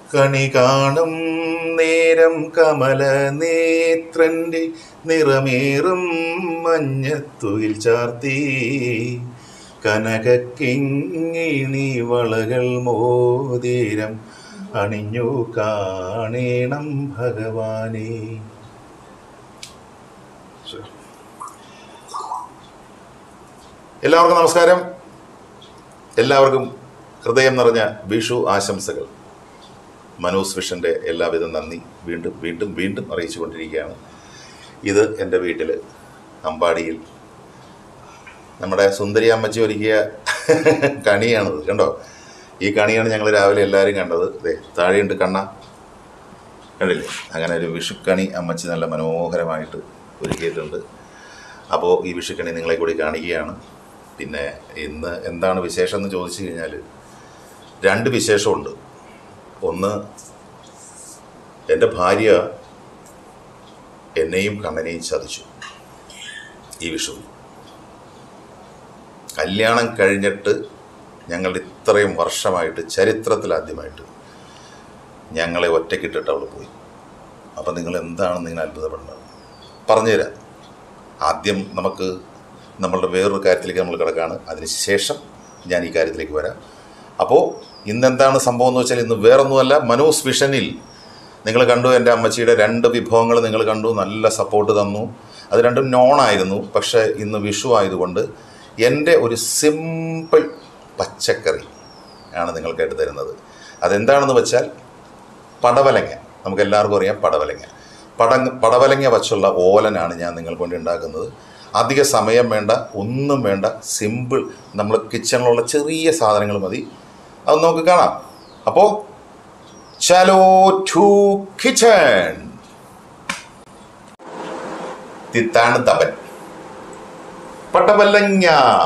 കണി കാണും നേരം കമല നേത്രന്റെ നിറമേറും മഞ്ഞത്തുയിൽ ചാർത്തി കനകക്കിങ്ങിണി വളകൾ മോതിരം അണിഞ്ഞു കാണേണം ഭഗവാനെ എല്ലാവർക്കും നമസ്കാരം എല്ലാവർക്കും ഹൃദയം നിറഞ്ഞ വിഷു ആശംസകൾ മനോസ് വിഷൻ്റെ എല്ലാവിധ നന്ദി വീണ്ടും വീണ്ടും വീണ്ടും അറിയിച്ചുകൊണ്ടിരിക്കുകയാണ് ഇത് എൻ്റെ വീട്ടിൽ അമ്പാടിയിൽ നമ്മുടെ സുന്ദരി അമ്മച്ചി ഒരുക്കിയ കണിയാണിത് കണ്ടോ ഈ കണിയാണ് ഞങ്ങൾ രാവിലെ എല്ലാവരും കണ്ടത് ദേ താഴെയുണ്ട് കണ്ണ കണ്ടില്ലേ അങ്ങനെ ഒരു വിഷുക്കണി അമ്മച്ചി നല്ല മനോഹരമായിട്ട് ഒരുക്കിയിട്ടുണ്ട് അപ്പോൾ ഈ വിഷുക്കണി നിങ്ങളെ കൂടി കാണിക്കുകയാണ് പിന്നെ ഇന്ന് എന്താണ് വിശേഷം എന്ന് ചോദിച്ചു കഴിഞ്ഞാൽ രണ്ട് വിശേഷമുണ്ട് ഒന്ന് എൻ്റെ ഭാര്യ എന്നെയും കണ്ണനെയും ചതിച്ചു ഈ വിഷു കല്യാണം കഴിഞ്ഞിട്ട് ഞങ്ങൾ ഇത്രയും വർഷമായിട്ട് ചരിത്രത്തിലാദ്യമായിട്ട് ഞങ്ങളെ ഒറ്റക്കിട്ടിട്ട് അവൾ പോയി അപ്പം നിങ്ങൾ എന്താണ് നിങ്ങൾ അത്ഭുതപ്പെടുന്നത് പറഞ്ഞുതരാം ആദ്യം നമുക്ക് നമ്മളുടെ വേറൊരു കാര്യത്തിലേക്ക് നമ്മൾ കിടക്കുകയാണ് അതിനുശേഷം ഞാൻ ഈ കാര്യത്തിലേക്ക് വരാം അപ്പോൾ ഇന്നെന്താണ് സംഭവം എന്ന് വെച്ചാൽ ഇന്ന് വേറൊന്നുമല്ല മനോസ് വിഷനിൽ നിങ്ങൾ കണ്ടു എൻ്റെ അമ്മച്ചിയുടെ രണ്ട് വിഭവങ്ങൾ നിങ്ങൾ കണ്ടു നല്ല സപ്പോർട്ട് തന്നു അത് രണ്ടും നോണായിരുന്നു പക്ഷേ ഇന്ന് വിഷു ആയതുകൊണ്ട് എൻ്റെ ഒരു സിമ്പിൾ പച്ചക്കറി ആണ് നിങ്ങൾക്കായിട്ട് തരുന്നത് അതെന്താണെന്ന് വെച്ചാൽ പടവലങ്ങ നമുക്ക് എല്ലാവർക്കും അറിയാം പടവലങ്ങ പട പടവലങ്ങ വച്ചുള്ള ഓലനാണ് ഞാൻ നിങ്ങൾക്ക് വേണ്ടി ഉണ്ടാക്കുന്നത് അധിക സമയം വേണ്ട ഒന്നും വേണ്ട സിമ്പിൾ നമ്മൾ കിച്ചണിലുള്ള ചെറിയ സാധനങ്ങൾ മതി അത് നമുക്ക് കാണാം അപ്പോൾ ചലോ ടു കിച്ചൺ തിത്താണ് തപൻ പടവലങ്ങ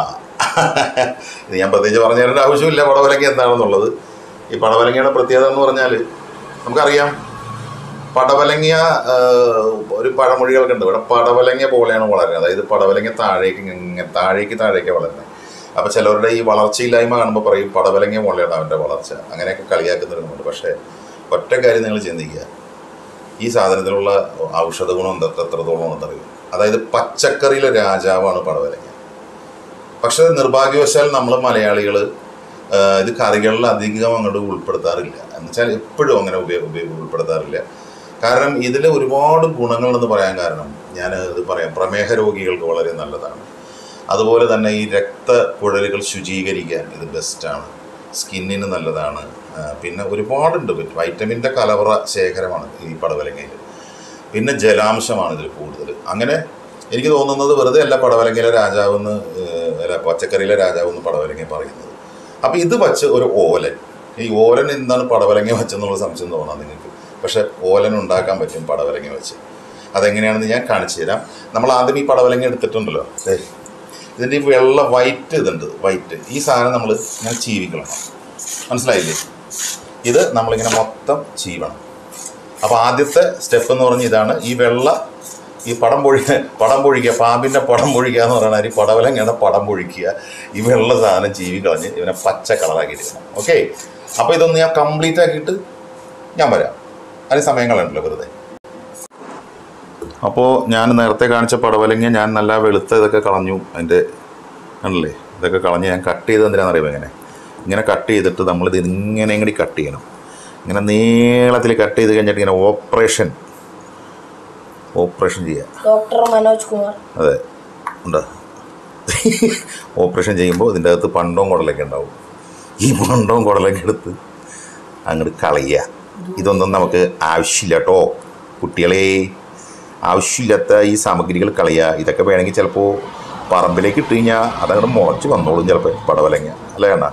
ഇത് ഞാൻ പ്രത്യേകിച്ച് പറഞ്ഞു തരേണ്ട ആവശ്യമില്ല പടവലങ്ങ എന്താണെന്നുള്ളത് ഈ പടവലങ്ങയുടെ പ്രത്യേകത എന്ന് പറഞ്ഞാൽ നമുക്കറിയാം പടവലങ്ങ ആ, ഒരു പഴമൊഴികളൊക്കെ ഉണ്ട് ഇവിടെ പടവലങ്ങ പോലെയാണ് വളരുന്നത് അതായത് പടവലങ്ങ താഴേക്ക് ഇങ്ങനെ താഴേക്ക് താഴേക്ക് വളരുന്നത് അപ്പോൾ ചിലവരുടെ ഈ വളർച്ചയില്ലായ്മ കാണുമ്പോൾ പറയും പടവലങ്ങ പോലെയാണ് അവൻ്റെ വളർച്ച അങ്ങനെയൊക്കെ കളിയാക്കുന്നവരുമുണ്ട് പക്ഷേ ഒറ്റ കാര്യം നിങ്ങൾ ചിന്തിക്കുക ഈ സാധനത്തിലുള്ള ഔഷധ ഗുണം എന്താ എത്രത്തോളം ഉണ്ടെന്നറിയും അതായത് പച്ചക്കറിയിലെ രാജാവാണ് പടവലങ്ങ പക്ഷേ നിർഭാഗ്യവശാൽ നമ്മൾ മലയാളികൾ ഇത് കറികളിൽ അധികം അങ്ങോട്ട് ഉൾപ്പെടുത്താറില്ല എന്നുവെച്ചാൽ എപ്പോഴും അങ്ങനെ ഉപയോഗ ഉപയോഗ ഉൾപ്പെടുത്താറില്ല കാരണം ഇതിൽ ഒരുപാട് ഗുണങ്ങളെന്ന് പറയാൻ കാരണം ഞാൻ ഇത് പറയാം പ്രമേഹ രോഗികൾക്ക് വളരെ നല്ലതാണ് അതുപോലെ തന്നെ ഈ രക്തക്കുഴലുകൾ ശുചീകരിക്കാൻ ഇത് ബെസ്റ്റാണ് സ്കിന്നിന് നല്ലതാണ് ആ, പിന്നെ ഒരുപാടുണ്ട് വൈറ്റമിൻ്റെ കലവറ ശേഖരമാണ് ഈ പടവലങ്ങയിൽ പിന്നെ ജലാംശമാണ് ഇതിൽ കൂടുതൽ അങ്ങനെ എനിക്ക് തോന്നുന്നത് വെറുതെ അല്ല പടവലങ്ങയിലെ രാജാവെന്ന് ഏഹ്, അല്ല പച്ചക്കറിയിലെ രാജാവെന്ന് പടവലങ്ങ പറയുന്നത് അപ്പം ഇത് വച്ച് ഒരു ഓലൻ ഈ ഓലൻ എന്താണ് പടവലങ്ങ വെച്ചെന്നുള്ള സംശയം തോന്നാം നിങ്ങൾക്ക് പക്ഷെ ഓലൻ ഉണ്ടാക്കാൻ പറ്റും പടവലങ്ങ വെച്ച് അതെങ്ങനെയാണെന്ന് ഞാൻ കാണിച്ചു തരാം നമ്മൾ ആദ്യം ഈ പടവലങ്ങ എടുത്തിട്ടുണ്ടല്ലോ ദേ, ഇതിൻ്റെ ഈ വെള്ള വൈറ്റ് ഇതുണ്ട് വൈറ്റ് ഈ സാധനം നമ്മൾ ഇങ്ങനെ ചീവിക്കണം മനസ്സിലായില്ലേ ഇത് നമ്മളിങ്ങനെ മൊത്തം ചീവണം അപ്പോൾ ആദ്യത്തെ സ്റ്റെപ്പ് എന്ന് പറഞ്ഞ ഇതാണ് ഈ വെള്ള ഈ പടം പൊഴി പടം പൊഴിക്കുക പാമ്പിൻ്റെ പടം പൊഴിക്കുക എന്ന് പറയുന്നത് ഈ പടവലങ്ങയുടെ പടം പൊഴിക്കുക ഈ വെള്ള സാധനം ചീവി കളഞ്ഞ് ഇവനെ പച്ച കളറാക്കിയിട്ട് വേണം ഓക്കെ അപ്പോൾ ഇതൊന്ന് ഞാൻ കംപ്ലീറ്റ് ആക്കിയിട്ട് ഞാൻ വരാം അതിന് സമയങ്ങളുണ്ടല്ലോ വെറുതെ അപ്പോൾ ഞാൻ നേരത്തെ കാണിച്ച പടവലങ്ങ ഞാൻ നല്ല വെളുത്ത ഇതൊക്കെ കളഞ്ഞു അതിൻ്റെ ആണല്ലേ ഇതൊക്കെ കളഞ്ഞ് ഞാൻ കട്ട് ചെയ്ത് എന്തിനാണെന്നറിയാമോ ഇങ്ങനെ ഇങ്ങനെ കട്ട് ചെയ്തിട്ട് നമ്മളിത് ഇങ്ങനെ കൂടി കട്ട് ചെയ്യണം ഇങ്ങനെ നീളത്തിൽ കട്ട് ചെയ്ത് കഴിഞ്ഞിട്ട് ഇങ്ങനെ ഓപ്പറേഷൻ ഓപ്പറേഷൻ ചെയ്യുക ഡോക്ടർ മനോജ് കുമാർ അതെ ഉണ്ടോ ഓപ്പറേഷൻ ചെയ്യുമ്പോൾ ഇതിൻ്റെ അകത്ത് പണ്ടവും കുടലൊക്കെ ഉണ്ടാവും ഈ പണ്ടവും കുടലൊക്കെ എടുത്ത് അങ്ങോട്ട് കളയുക ഇതൊന്നും നമുക്ക് ആവശ്യമില്ല കേട്ടോ കുട്ടികളെ ആവശ്യമില്ലാത്ത ഈ സാമഗ്രികൾ കളയുക ഇതൊക്കെ വേണമെങ്കിൽ ചിലപ്പോൾ പറമ്പിലേക്ക് ഇട്ട് കഴിഞ്ഞാൽ അതങ്ങോട്ട് മുളച്ച് വന്നോളും ചിലപ്പോൾ പടവലങ്ങ അല്ലേ കണ്ണ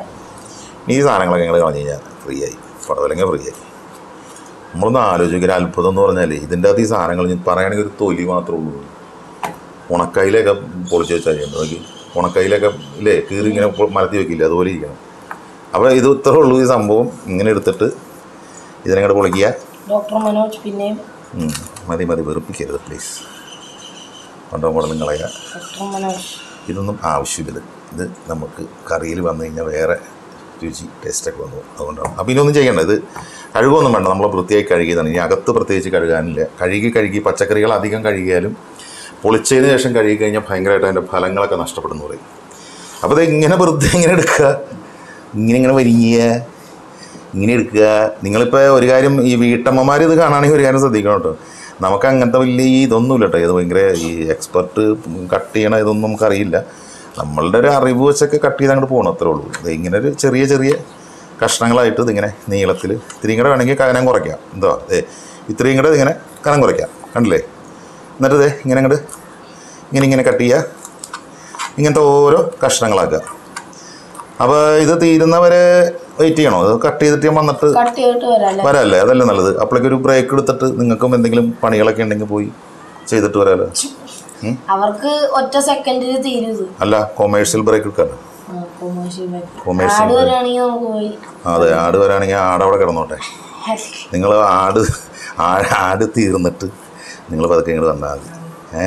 ഈ സാധനങ്ങളൊക്കെ ഞങ്ങൾ കളഞ്ഞു കഴിഞ്ഞാൽ ഫ്രീ ആയി പടവലങ്ങ ഫ്രീ ആയി നമ്മളൊന്ന് ആലോചിക്കുന്ന അത്ഭുതം എന്ന് പറഞ്ഞാൽ ഇതിൻ്റെ അകത്ത് ഈ സാധനങ്ങൾ ഞാൻ പറയുകയാണെങ്കിൽ ഒരു തൊലി മാത്രമേ ഉള്ളൂ ഉണക്കയിലൊക്കെ പൊളിച്ച് വെച്ചാൽ ചെയ്യുന്നത് നോക്കി ഉണക്കയിലൊക്കെ ഇല്ലേ കീറി ഇങ്ങനെ പൊ- മലത്തി വെക്കില്ല അതുപോലെ ഇരിക്കണം അപ്പോൾ ഇത് ഇത്രേ ഉള്ളൂ ഈ സംഭവം ഇങ്ങനെ എടുത്തിട്ട് ഇതിനങ്ങോട്ട് പൊളിക്കുക ഡോക്ടർ മനോജ് പിന്നെയും ഉം, മതി മതി വെറുപ്പിക്കരുത് പ്ലീസ് പണ്ടോ കൂടെ നിങ്ങളെയാ ഡോക്ടർ മനോജ് ഇതൊന്നും ആവശ്യമില്ല ഇത് നമുക്ക് കറിയിൽ വന്നു കഴിഞ്ഞാൽ വേറെ രുചി ടേസ്റ്റൊക്കെ വന്നു പോകും. അതുകൊണ്ടാണ് അപ്പോൾ ഇനിയൊന്നും ചെയ്യണ്ട ഇത് കഴുകൊന്നും വേണ്ട നമ്മൾ വൃത്തിയായി കഴുകിയതാണ് ഇനി അകത്ത് പ്രത്യേകിച്ച് കഴുകാനില്ല കഴുകി കഴുകി പച്ചക്കറികൾ അധികം കഴുകിയാലും പൊളിച്ചതിന് ശേഷം കഴുകി കഴിഞ്ഞാൽ ഭയങ്കരമായിട്ട് അതിൻ്റെ ഫലങ്ങളൊക്കെ നഷ്ടപ്പെടുന്നു പറയും അപ്പോൾ ഇത് ഇങ്ങനെ വെറുതെ ഇങ്ങനെ എടുക്കുക ഇങ്ങനെ ഇങ്ങനെ വരിക ഇങ്ങനെ എടുക്കുക നിങ്ങളിപ്പോൾ ഒരു കാര്യം ഈ വീട്ടമ്മമാർ ഇത് കാണുകയാണെങ്കിൽ ഒരു കാര്യം ശ്രദ്ധിക്കണം കേട്ടോ നമുക്ക് അങ്ങനത്തെ വലിയ ഈ ഇതൊന്നുമില്ല കേട്ടോ ഇത് ഭയങ്കര ഈ എക്സ്പെർട്ട് കട്ട് ചെയ്യണ ഇതൊന്നും നമുക്കറിയില്ല നമ്മളുടെ ഒരു അറിവ് വെച്ചൊക്കെ കട്ട് ചെയ്ത് അങ്ങോട്ട് പോകണം അത്രേ ഉള്ളൂ ഇത് ഇങ്ങനെ ഒരു ചെറിയ ചെറിയ കഷ്ണങ്ങളായിട്ട് ഇതിങ്ങനെ നീളത്തിൽ ഇത്രയും കൂടെ വേണമെങ്കിൽ കനം കുറയ്ക്കാം എന്തോ ഏ ഇത്രയും കൂടെ ഇങ്ങനെ കനം കുറയ്ക്കാം കണ്ടില്ലേ എന്നിട്ട് ഇതേ ഇങ്ങനെ അങ്ങോട്ട് ഇങ്ങനെ ഇങ്ങനെ കട്ട് ചെയ്യുക ഇങ്ങനത്തെ ഓരോ കഷ്ണങ്ങളാക്കുക അപ്പോൾ ഇത് തീരുന്നവരെ വെയിറ്റ് ചെയ്യണോ അത് കട്ട് ചെയ്തിട്ട് ഞാൻ വന്നിട്ട് കട്ട് ചെയ്തിട്ട് വരാല്ലേ വരാല്ലേ അതല്ലേ നല്ലത് അപ്പോഴേക്ക് ഒരു ബ്രേക്ക് എടുത്തിട്ട് നിങ്ങൾക്കും എന്തെങ്കിലും പണികളൊക്കെ ഉണ്ടെങ്കിൽ പോയി ചെയ്തിട്ട് വരാമല്ലോ ഉം? അവർക്ക് ഒറ്റ സെക്കൻഡിൽ തീരും ഇത് അല്ല കൊമേഴ്ഷ്യൽ ബ്രേക്ക് എടുക്കാം കൊമേഴ്ഷ്യൽ Commercial ആട് വരാണെങ്കിൽ നമുക്ക് പോയി അതെ ആട് വരാണെങ്കിൽ ആട് അവിടെ കിടന്നോട്ടെ നിങ്ങൾ ആട് ആ- ആട് തീർന്നിട്ട് നിങ്ങൾ പതുക്കെ ഇങ്ങോട്ട് വന്നാൽ മതി ഏ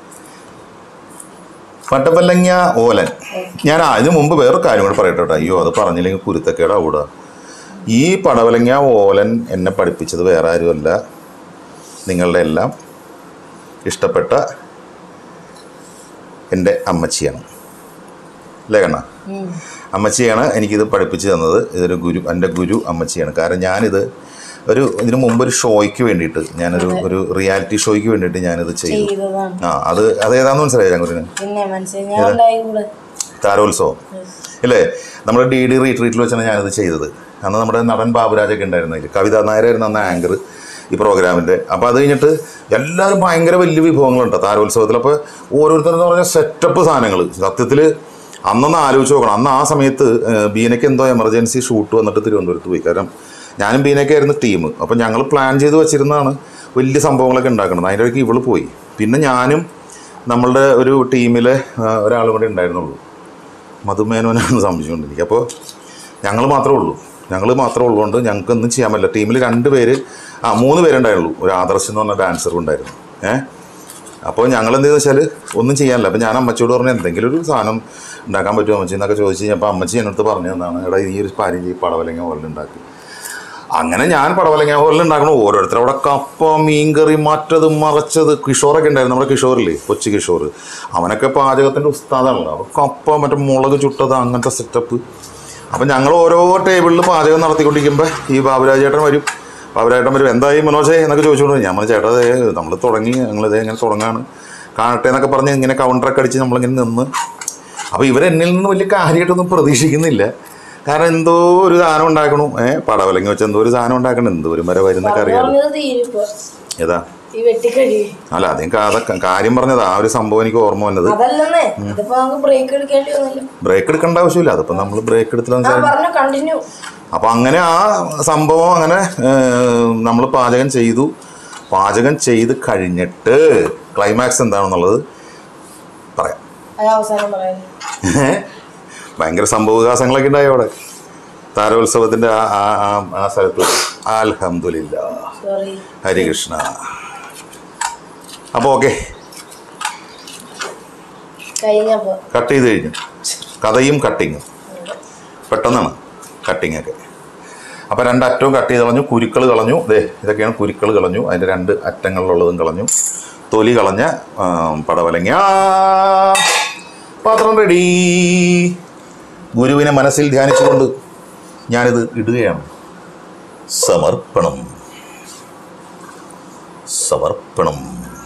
പട്ടപ്പല്ലങ്ങ ഓലൻ ഞാൻ അതിന് മുമ്പ് വേറെ കാര്യം കൂടെ പറയട്ടെ കേട്ടോ അയ്യോ അത് പറഞ്ഞില്ലെങ്കിൽ കുരുത്തക്കേടാ ഓടുക ഈ പടവലങ്ങ ഓലൻ എന്നെ പഠിപ്പിച്ചത് വേറെ ആരുമല്ല നിങ്ങളുടെ എല്ലാം ഇഷ്ടപ്പെട്ട എൻ്റെ അമ്മച്ചിയാണ് അല്ലേ കണ്ണ ഉം. അമ്മച്ചിയാണ് എനിക്കിത് പഠിപ്പിച്ചു തന്നത് ഇതൊരു ഗുരു എൻ്റെ ഗുരു അമ്മച്ചിയാണ് കാരണം ഞാനിത് ഒരു ഇതിനു മുമ്പ് ഒരു ഷോയ്ക്ക് വേണ്ടിയിട്ട് ഞാനൊരു ഒരു റിയാലിറ്റി ഷോയ്ക്ക് വേണ്ടിയിട്ട് ഞാനിത് ചെയ്തു ചെയ്തതാണ് ആ അത് അത് ഏതാന്ന് മനസ്സിലായി ചങ്കുരിന് പിന്നെ മനസ്സിലായി ഞാൻ ഉണ്ടായി കൂടെ താരോത്സവം ഇല്ലേ നമ്മുടെ ഡി ഡി റീട്രീറ്റിൽ വെച്ചാണ് ഞാനിത് ചെയ്തത് അന്ന് നമ്മുടെ നടൻ ബാബുരാജൊക്കെ ഉണ്ടായിരുന്നു അതിൽ കവിത നായരായിരുന്നു അന്ന് ആങ്കർ ഈ പ്രോഗ്രാമിൻ്റെ അപ്പോൾ അത് കഴിഞ്ഞിട്ട് എല്ലാവരും ഭയങ്കര വലിയ വിഭവങ്ങളുണ്ട് താരോത്സവത്തിൽ അപ്പോൾ ഓരോരുത്തരെന്ന് പറഞ്ഞാൽ സെറ്റപ്പ് സാധനങ്ങൾ സത്യത്തിൽ അന്നൊന്ന് ആലോചിച്ച് നോക്കണം അന്ന് ആ സമയത്ത് ഏഹ്, ബീനയ്ക്ക് എന്തോ എമർജൻസി ഷൂട്ട് വന്നിട്ട് തിരുവനന്തപുരത്ത് പോയി കാരണം ഞാനും ബീനയ്ക്കായിരുന്നു ടീം അപ്പോൾ ഞങ്ങൾ പ്ലാൻ ചെയ്ത് വെച്ചിരുന്നതാണ് വലിയ സംഭവങ്ങളൊക്കെ ഉണ്ടാക്കുന്നത് അതിൻ്റെ ഇടയ്ക്ക് ഇവള് പോയി പിന്നെ ഞാനും നമ്മളുടെ ഒരു ടീമിലെ ആ, ഒരാളും കൂടെ ഉണ്ടായിരുന്നുള്ളൂ മധുമേനോനാണെന്ന് സംശയമുണ്ട് എനിക്ക് അപ്പോൾ ഞങ്ങൾ മാത്രമേ ഉള്ളൂ ഞങ്ങൾ മാത്രമേ ഉള്ളതുകൊണ്ട് ഞങ്ങൾക്ക് ഒന്നും ചെയ്യാൻ പറ്റില്ല ടീമിൽ രണ്ട് പേര് ആ മൂന്ന് പേരുണ്ടായുള്ളൂ ഒരു ആദർശ് എന്ന് പറഞ്ഞ ഡാൻസറും ഉണ്ടായിരുന്നു ഏഹ് അപ്പോൾ ഞങ്ങൾ എന്ത് വെച്ചാൽ ഒന്നും ചെയ്യാനില്ല അപ്പോൾ ഞാൻ അമ്മച്ചിയോട് പറഞ്ഞു എന്തെങ്കിലും ഒരു സാധനം ഉണ്ടാക്കാൻ പറ്റുമോ അമ്മച്ചി എന്നൊക്കെ ചോദിച്ചു കഴിഞ്ഞപ്പോൾ അമ്മച്ചി എന്നടുത്ത് പറഞ്ഞു തന്നാണ് എടാ ഈ ഒരു കാര്യം ചെയ്യും പടവലങ്ങ പോലെ ഉണ്ടാക്കി അങ്ങനെ ഞാൻ പടവലങ്ങ പോലെ ഉണ്ടാക്കണം ഓരോരുത്തർ അവിടെ കപ്പ മീൻകറി മറ്റത് മറച്ചത് കിഷോറൊക്കെ ഉണ്ടായിരുന്നു നമ്മുടെ കിഷോറില്ലേ കൊച്ചു കിഷോർ അവനൊക്കെ പാചകത്തിൻ്റെ ഉസ്താദാണല്ലോ അപ്പോൾ കപ്പ മറ്റേ മുളക് ചുട്ടത് അങ്ങനത്തെ സെറ്റപ്പ് അപ്പം ഞങ്ങൾ ഓരോ ടേബിളിൽ പാചകം നടത്തിക്കൊണ്ടിരിക്കുമ്പോൾ ഈ ബാബുരാജേട്ടൻ വരും ബാബുരാജേട്ടൻ വരും എന്തായി മനോജേ എന്നൊക്കെ ചോദിച്ചുകൊണ്ട് ഞാൻ പറഞ്ഞു ചേട്ടാ അതേ നമ്മൾ തുടങ്ങി ഞങ്ങളിതേ ഇങ്ങനെ തുടങ്ങാണ് കാണട്ടെ എന്നൊക്കെ പറഞ്ഞ് ഇങ്ങനെ കൗണ്ടറൊക്കെ അടിച്ച് നമ്മളിങ്ങനെ നിന്ന് അപ്പോൾ ഇവരെന്നിൽ നിന്ന് വലിയ കാര്യമായിട്ടൊന്നും പ്രതീക്ഷിക്കുന്നില്ല കാരണം എന്തോ ഒരു സാധനം ഉണ്ടാക്കണു ഏഹ് പടവലങ്ങി വെച്ച് എന്തോ ഒരു സാധനം ഉണ്ടാക്കണം എന്തോ ഒരു മര വരുന്നൊക്കെ അറിയാലോ പറഞ്ഞത് തീരും ഇപ്പൊ ഏതാ ഈ വെട്ടിക്കഴി അല്ല അതിന് കാ- കാര്യം പറഞ്ഞത് ആ ഒരു സംഭവം എനിക്ക് ഓർമ്മ വന്നത് അതല്ലെന്നേ ഇതിപ്പോ നമുക്ക് ബ്രേക്ക് എടുക്കേണ്ടി വന്നില്ല ബ്രേക്ക് എടുക്കേണ്ട ആവശ്യമില്ല അതിപ്പോൾ നമ്മൾ ബ്രേക്ക് എടുത്തില്ല ഞാൻ പറഞ്ഞു കണ്ടിന്യൂ അപ്പോൾ അങ്ങനെ ആ സംഭവം അങ്ങനെ നമ്മൾ പാചകം ചെയ്തു പാചകം ചെയ്ത് കഴിഞ്ഞിട്ട് ക്ലൈമാക്സ് എന്താണെന്നുള്ളത് പറയാം അത് അവസാനം പറയുന്നത് ഭയങ്കര സംഭവവികാസങ്ങളൊക്കെ ഉണ്ടായി അവിടെ താരോത്സവത്തിൻ്റെ ആ ആ ആ- ആ സ്ഥലത്ത് അൽഹംദുലില്ല സോറി ഹരികൃഷ്ണ അപ്പോൾ ഓക്കെ കഴിഞ്ഞപ്പോ കട്ട് ചെയ്ത് കഴിഞ്ഞു കഥയും കട്ടിങ്ങും പെട്ടെന്നാണ് കട്ടിങ് ഒക്കെ അപ്പോൾ രണ്ട് അറ്റവും കട്ട് ചെയ്ത് കളഞ്ഞു കുരുക്കൾ കളഞ്ഞു ദേ ഇതൊക്കെയാണ് കുരുക്കൾ കളഞ്ഞു അതിൻ്റെ രണ്ട് അറ്റങ്ങളിലുള്ളതും കളഞ്ഞു തൊലി കളഞ്ഞ ആ, പടവലങ്ങ പാത്രം റെഡി ഗുരുവിനെ മനസ്സിൽ ധ്യാനിച്ചുകൊണ്ട് ഞാനിത് ഇടുകയാണ് സമർപ്പണം സമർപ്പണം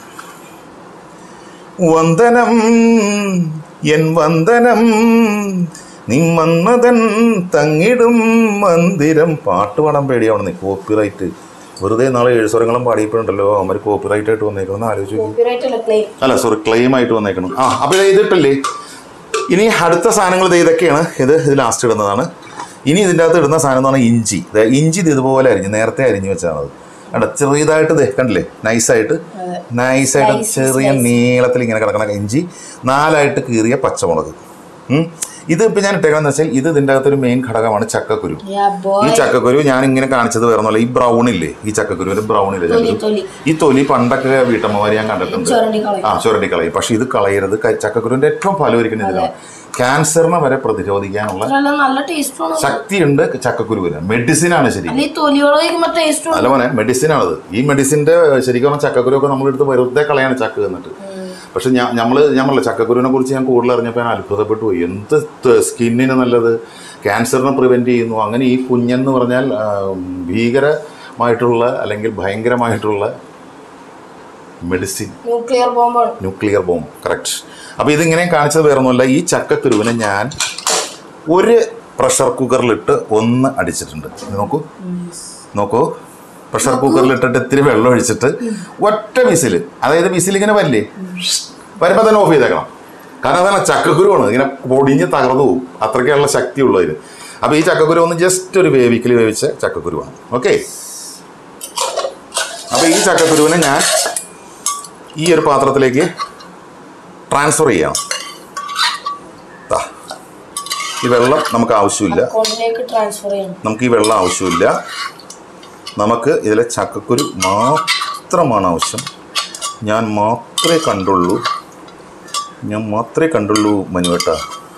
വന്ദനം എൻ വന്ദനം നിമ്മന്മതൻ തങ്ങിടും മന്ദിരം പാട്ട് പാടാൻ പേടിയാവണം നീ കോപ്പിറൈറ്റ് വെറുതെ നാളെ എഴുസ്വരങ്ങളും പാടിയപ്പോഴുണ്ടല്ലോ അവർ കോപ്പിറൈറ്റ് ആയിട്ട് വന്നേക്കണം ആലോചിച്ച് നോക്ക്. കോപ്പിറൈറ്റ് അല്ല ക്ലെയിം അല്ല സോറി ക്ലെയിം ആയിട്ട് വന്നേക്കണം ആ അപ്പോൾ ഇത് ഇതിട്ടല്ലേ ഇനി അടുത്ത സാധനങ്ങൾ ഇത് ഇതൊക്കെയാണ് ഇത് ഇത് ലാസ്റ്റ് ഇടുന്നതാണ് ഇനി ഇതിൻ്റെ അകത്ത് ഇടുന്ന സാധനം എന്ന് പറഞ്ഞാൽ ഇഞ്ചി ദേ ഇഞ്ചി ഇത് ഇതുപോലെ അരിഞ്ഞ് നേരത്തെ അരിഞ്ഞ് വെച്ചാണ് അത് കണ്ട ചെറിയതായിട്ട് ദേ കണ്ടില്ലേ നൈസായിട്ട് നൈസായിട്ട് Nice ചെറിയ slice. നീളത്തിൽ ഇങ്ങനെ കിടക്കണ ഇഞ്ചി നാലായിട്ട് കീറിയ പച്ചമുളക് ഉം. ഇത് ഇപ്പം ഞാൻ ഇട്ടേക്കാന്ന് വെച്ചാൽ ഇത് ഇതിൻ്റെ അകത്തൊരു മെയിൻ ഘടകമാണ് ചക്കക്കുരു Yeah, ഈ boy. ചക്കക്കുരു ഞാൻ ഇങ്ങനെ കാണിച്ചത് വേറെ ഒന്നുമല്ല ഈ ബ്രൗൺ ഇല്ലേ ഈ ചക്കക്കുരുവിന്റെ ബ്രൗൺ ഇല്ലേ തൊലി, ചക്കക്കുരു? തൊലി. ഈ തൊലി പണ്ടൊക്കെ വീട്ടമ്മമാര് ഞാൻ കണ്ടിട്ടുണ്ട് ചുരണ്ടി കളയും. ആ ചുരണ്ടി കളയും പക്ഷെ ഇത് കളയരുത് ക- ചക്കക്കുരുവിന്റെ ഏറ്റവും ഫലം ഇരിക്കുന്ന ഇതിലാണ് ക്യാൻസറിനെ വരെ പ്രതിരോധിക്കാനുള്ള നല്ല നല്ല ടേസ്റ്റ് ആണ് ശക്തിയുണ്ട് ചക്കക്കുരുവിന് മെഡിസിൻ ആണ് ശരി അല്ല ഈ തൊലിയോട് കഴിക്കുമ്പോ ടേസ്റ്റ് അല്ല മോനെ മെഡിസിൻ ആണത് ഈ മെഡിസിൻ്റെ ശരിക്കും പറഞ്ഞാൽ ചക്കക്കുരു ഒക്കെ നമ്മളെടുത്ത് വെറുതെ കളയാണ് ചക്ക എന്നിട്ട് പക്ഷെ ഞാൻ നമ്മൾ ഞാൻ പറഞ്ഞില്ല ചക്കക്കുരുവിനെ കുറിച്ച് ഞാൻ കൂടുതൽ അറിഞ്ഞപ്പോൾ ഞാൻ അത്ഭുതപ്പെട്ടു പോയി എന്ത് ത- സ്കിന്നിന് നല്ലത് ക്യാൻസറിനെ പ്രിവെൻറ്റ് ചെയ്യുന്നു അങ്ങനെ ഈ കുഞ്ഞെന്ന് പറഞ്ഞാൽ ആ, ഭീകരമായിട്ടുള്ള അല്ലെങ്കിൽ ഭയങ്കരമായിട്ടുള്ള മെഡിസിൻ ന്യൂക്ലിയർ ബോംബാണ് ന്യൂക്ലിയർ ബോംബ് കറക്റ്റ് അപ്പോൾ ഇതിങ്ങനെ കാണിച്ചത് വേറെ ഒന്നുമല്ല ഈ ചക്കക്കുരുവിനെ ഞാൻ ഒരു പ്രഷർ കുക്കറിലിട്ട് ഒന്ന് അടിച്ചിട്ടുണ്ട് ഇത് നോക്കൂ നോക്കൂ പ്രഷർ കുക്കറിലിട്ടിട്ട് ഇത്തിരി വെള്ളം ഒഴിച്ചിട്ട് ഒറ്റ വിസിൽ അതായത് വിസിൽ ഇങ്ങനെ വല്ലേ വരുമ്പോൾ തന്നെ ഓഫ് ചെയ്തേക്കണം കാരണം അതാണ് ചക്കക്കുരുവാണ് ഇങ്ങനെ പൊടിഞ്ഞ് തകർന്നു പോകും അത്രയ്ക്കുള്ള ശക്തിയുള്ളൂ അതിന് അപ്പോൾ ഈ ചക്കക്കുരു ഒന്ന് ജസ്റ്റ് ഒരു വേവിക്കൽ വേവിച്ച ചക്കക്കുരുവാണ് ഓക്കെ അപ്പോൾ ഈ ചക്കക്കുരുവിനെ ഞാൻ ഈ ഒരു പാത്രത്തിലേക്ക് ട്രാൻസ്ഫർ ചെയ്യണം ദാ. ഈ വെള്ളം നമുക്ക് ആവശ്യമില്ല അക്കൗണ്ടിലേക്ക് ട്രാൻസ്ഫർ ചെയ്യണം നമുക്ക് ഈ വെള്ളം ആവശ്യമില്ല നമുക്ക് ഇതിലെ ചക്കക്കുരു മാത്രമാണ് ആവശ്യം ഞാൻ മാത്രമേ കണ്ടുള്ളൂ ഞാൻ മാത്രമേ കണ്ടുള്ളൂ മനുവേട്ട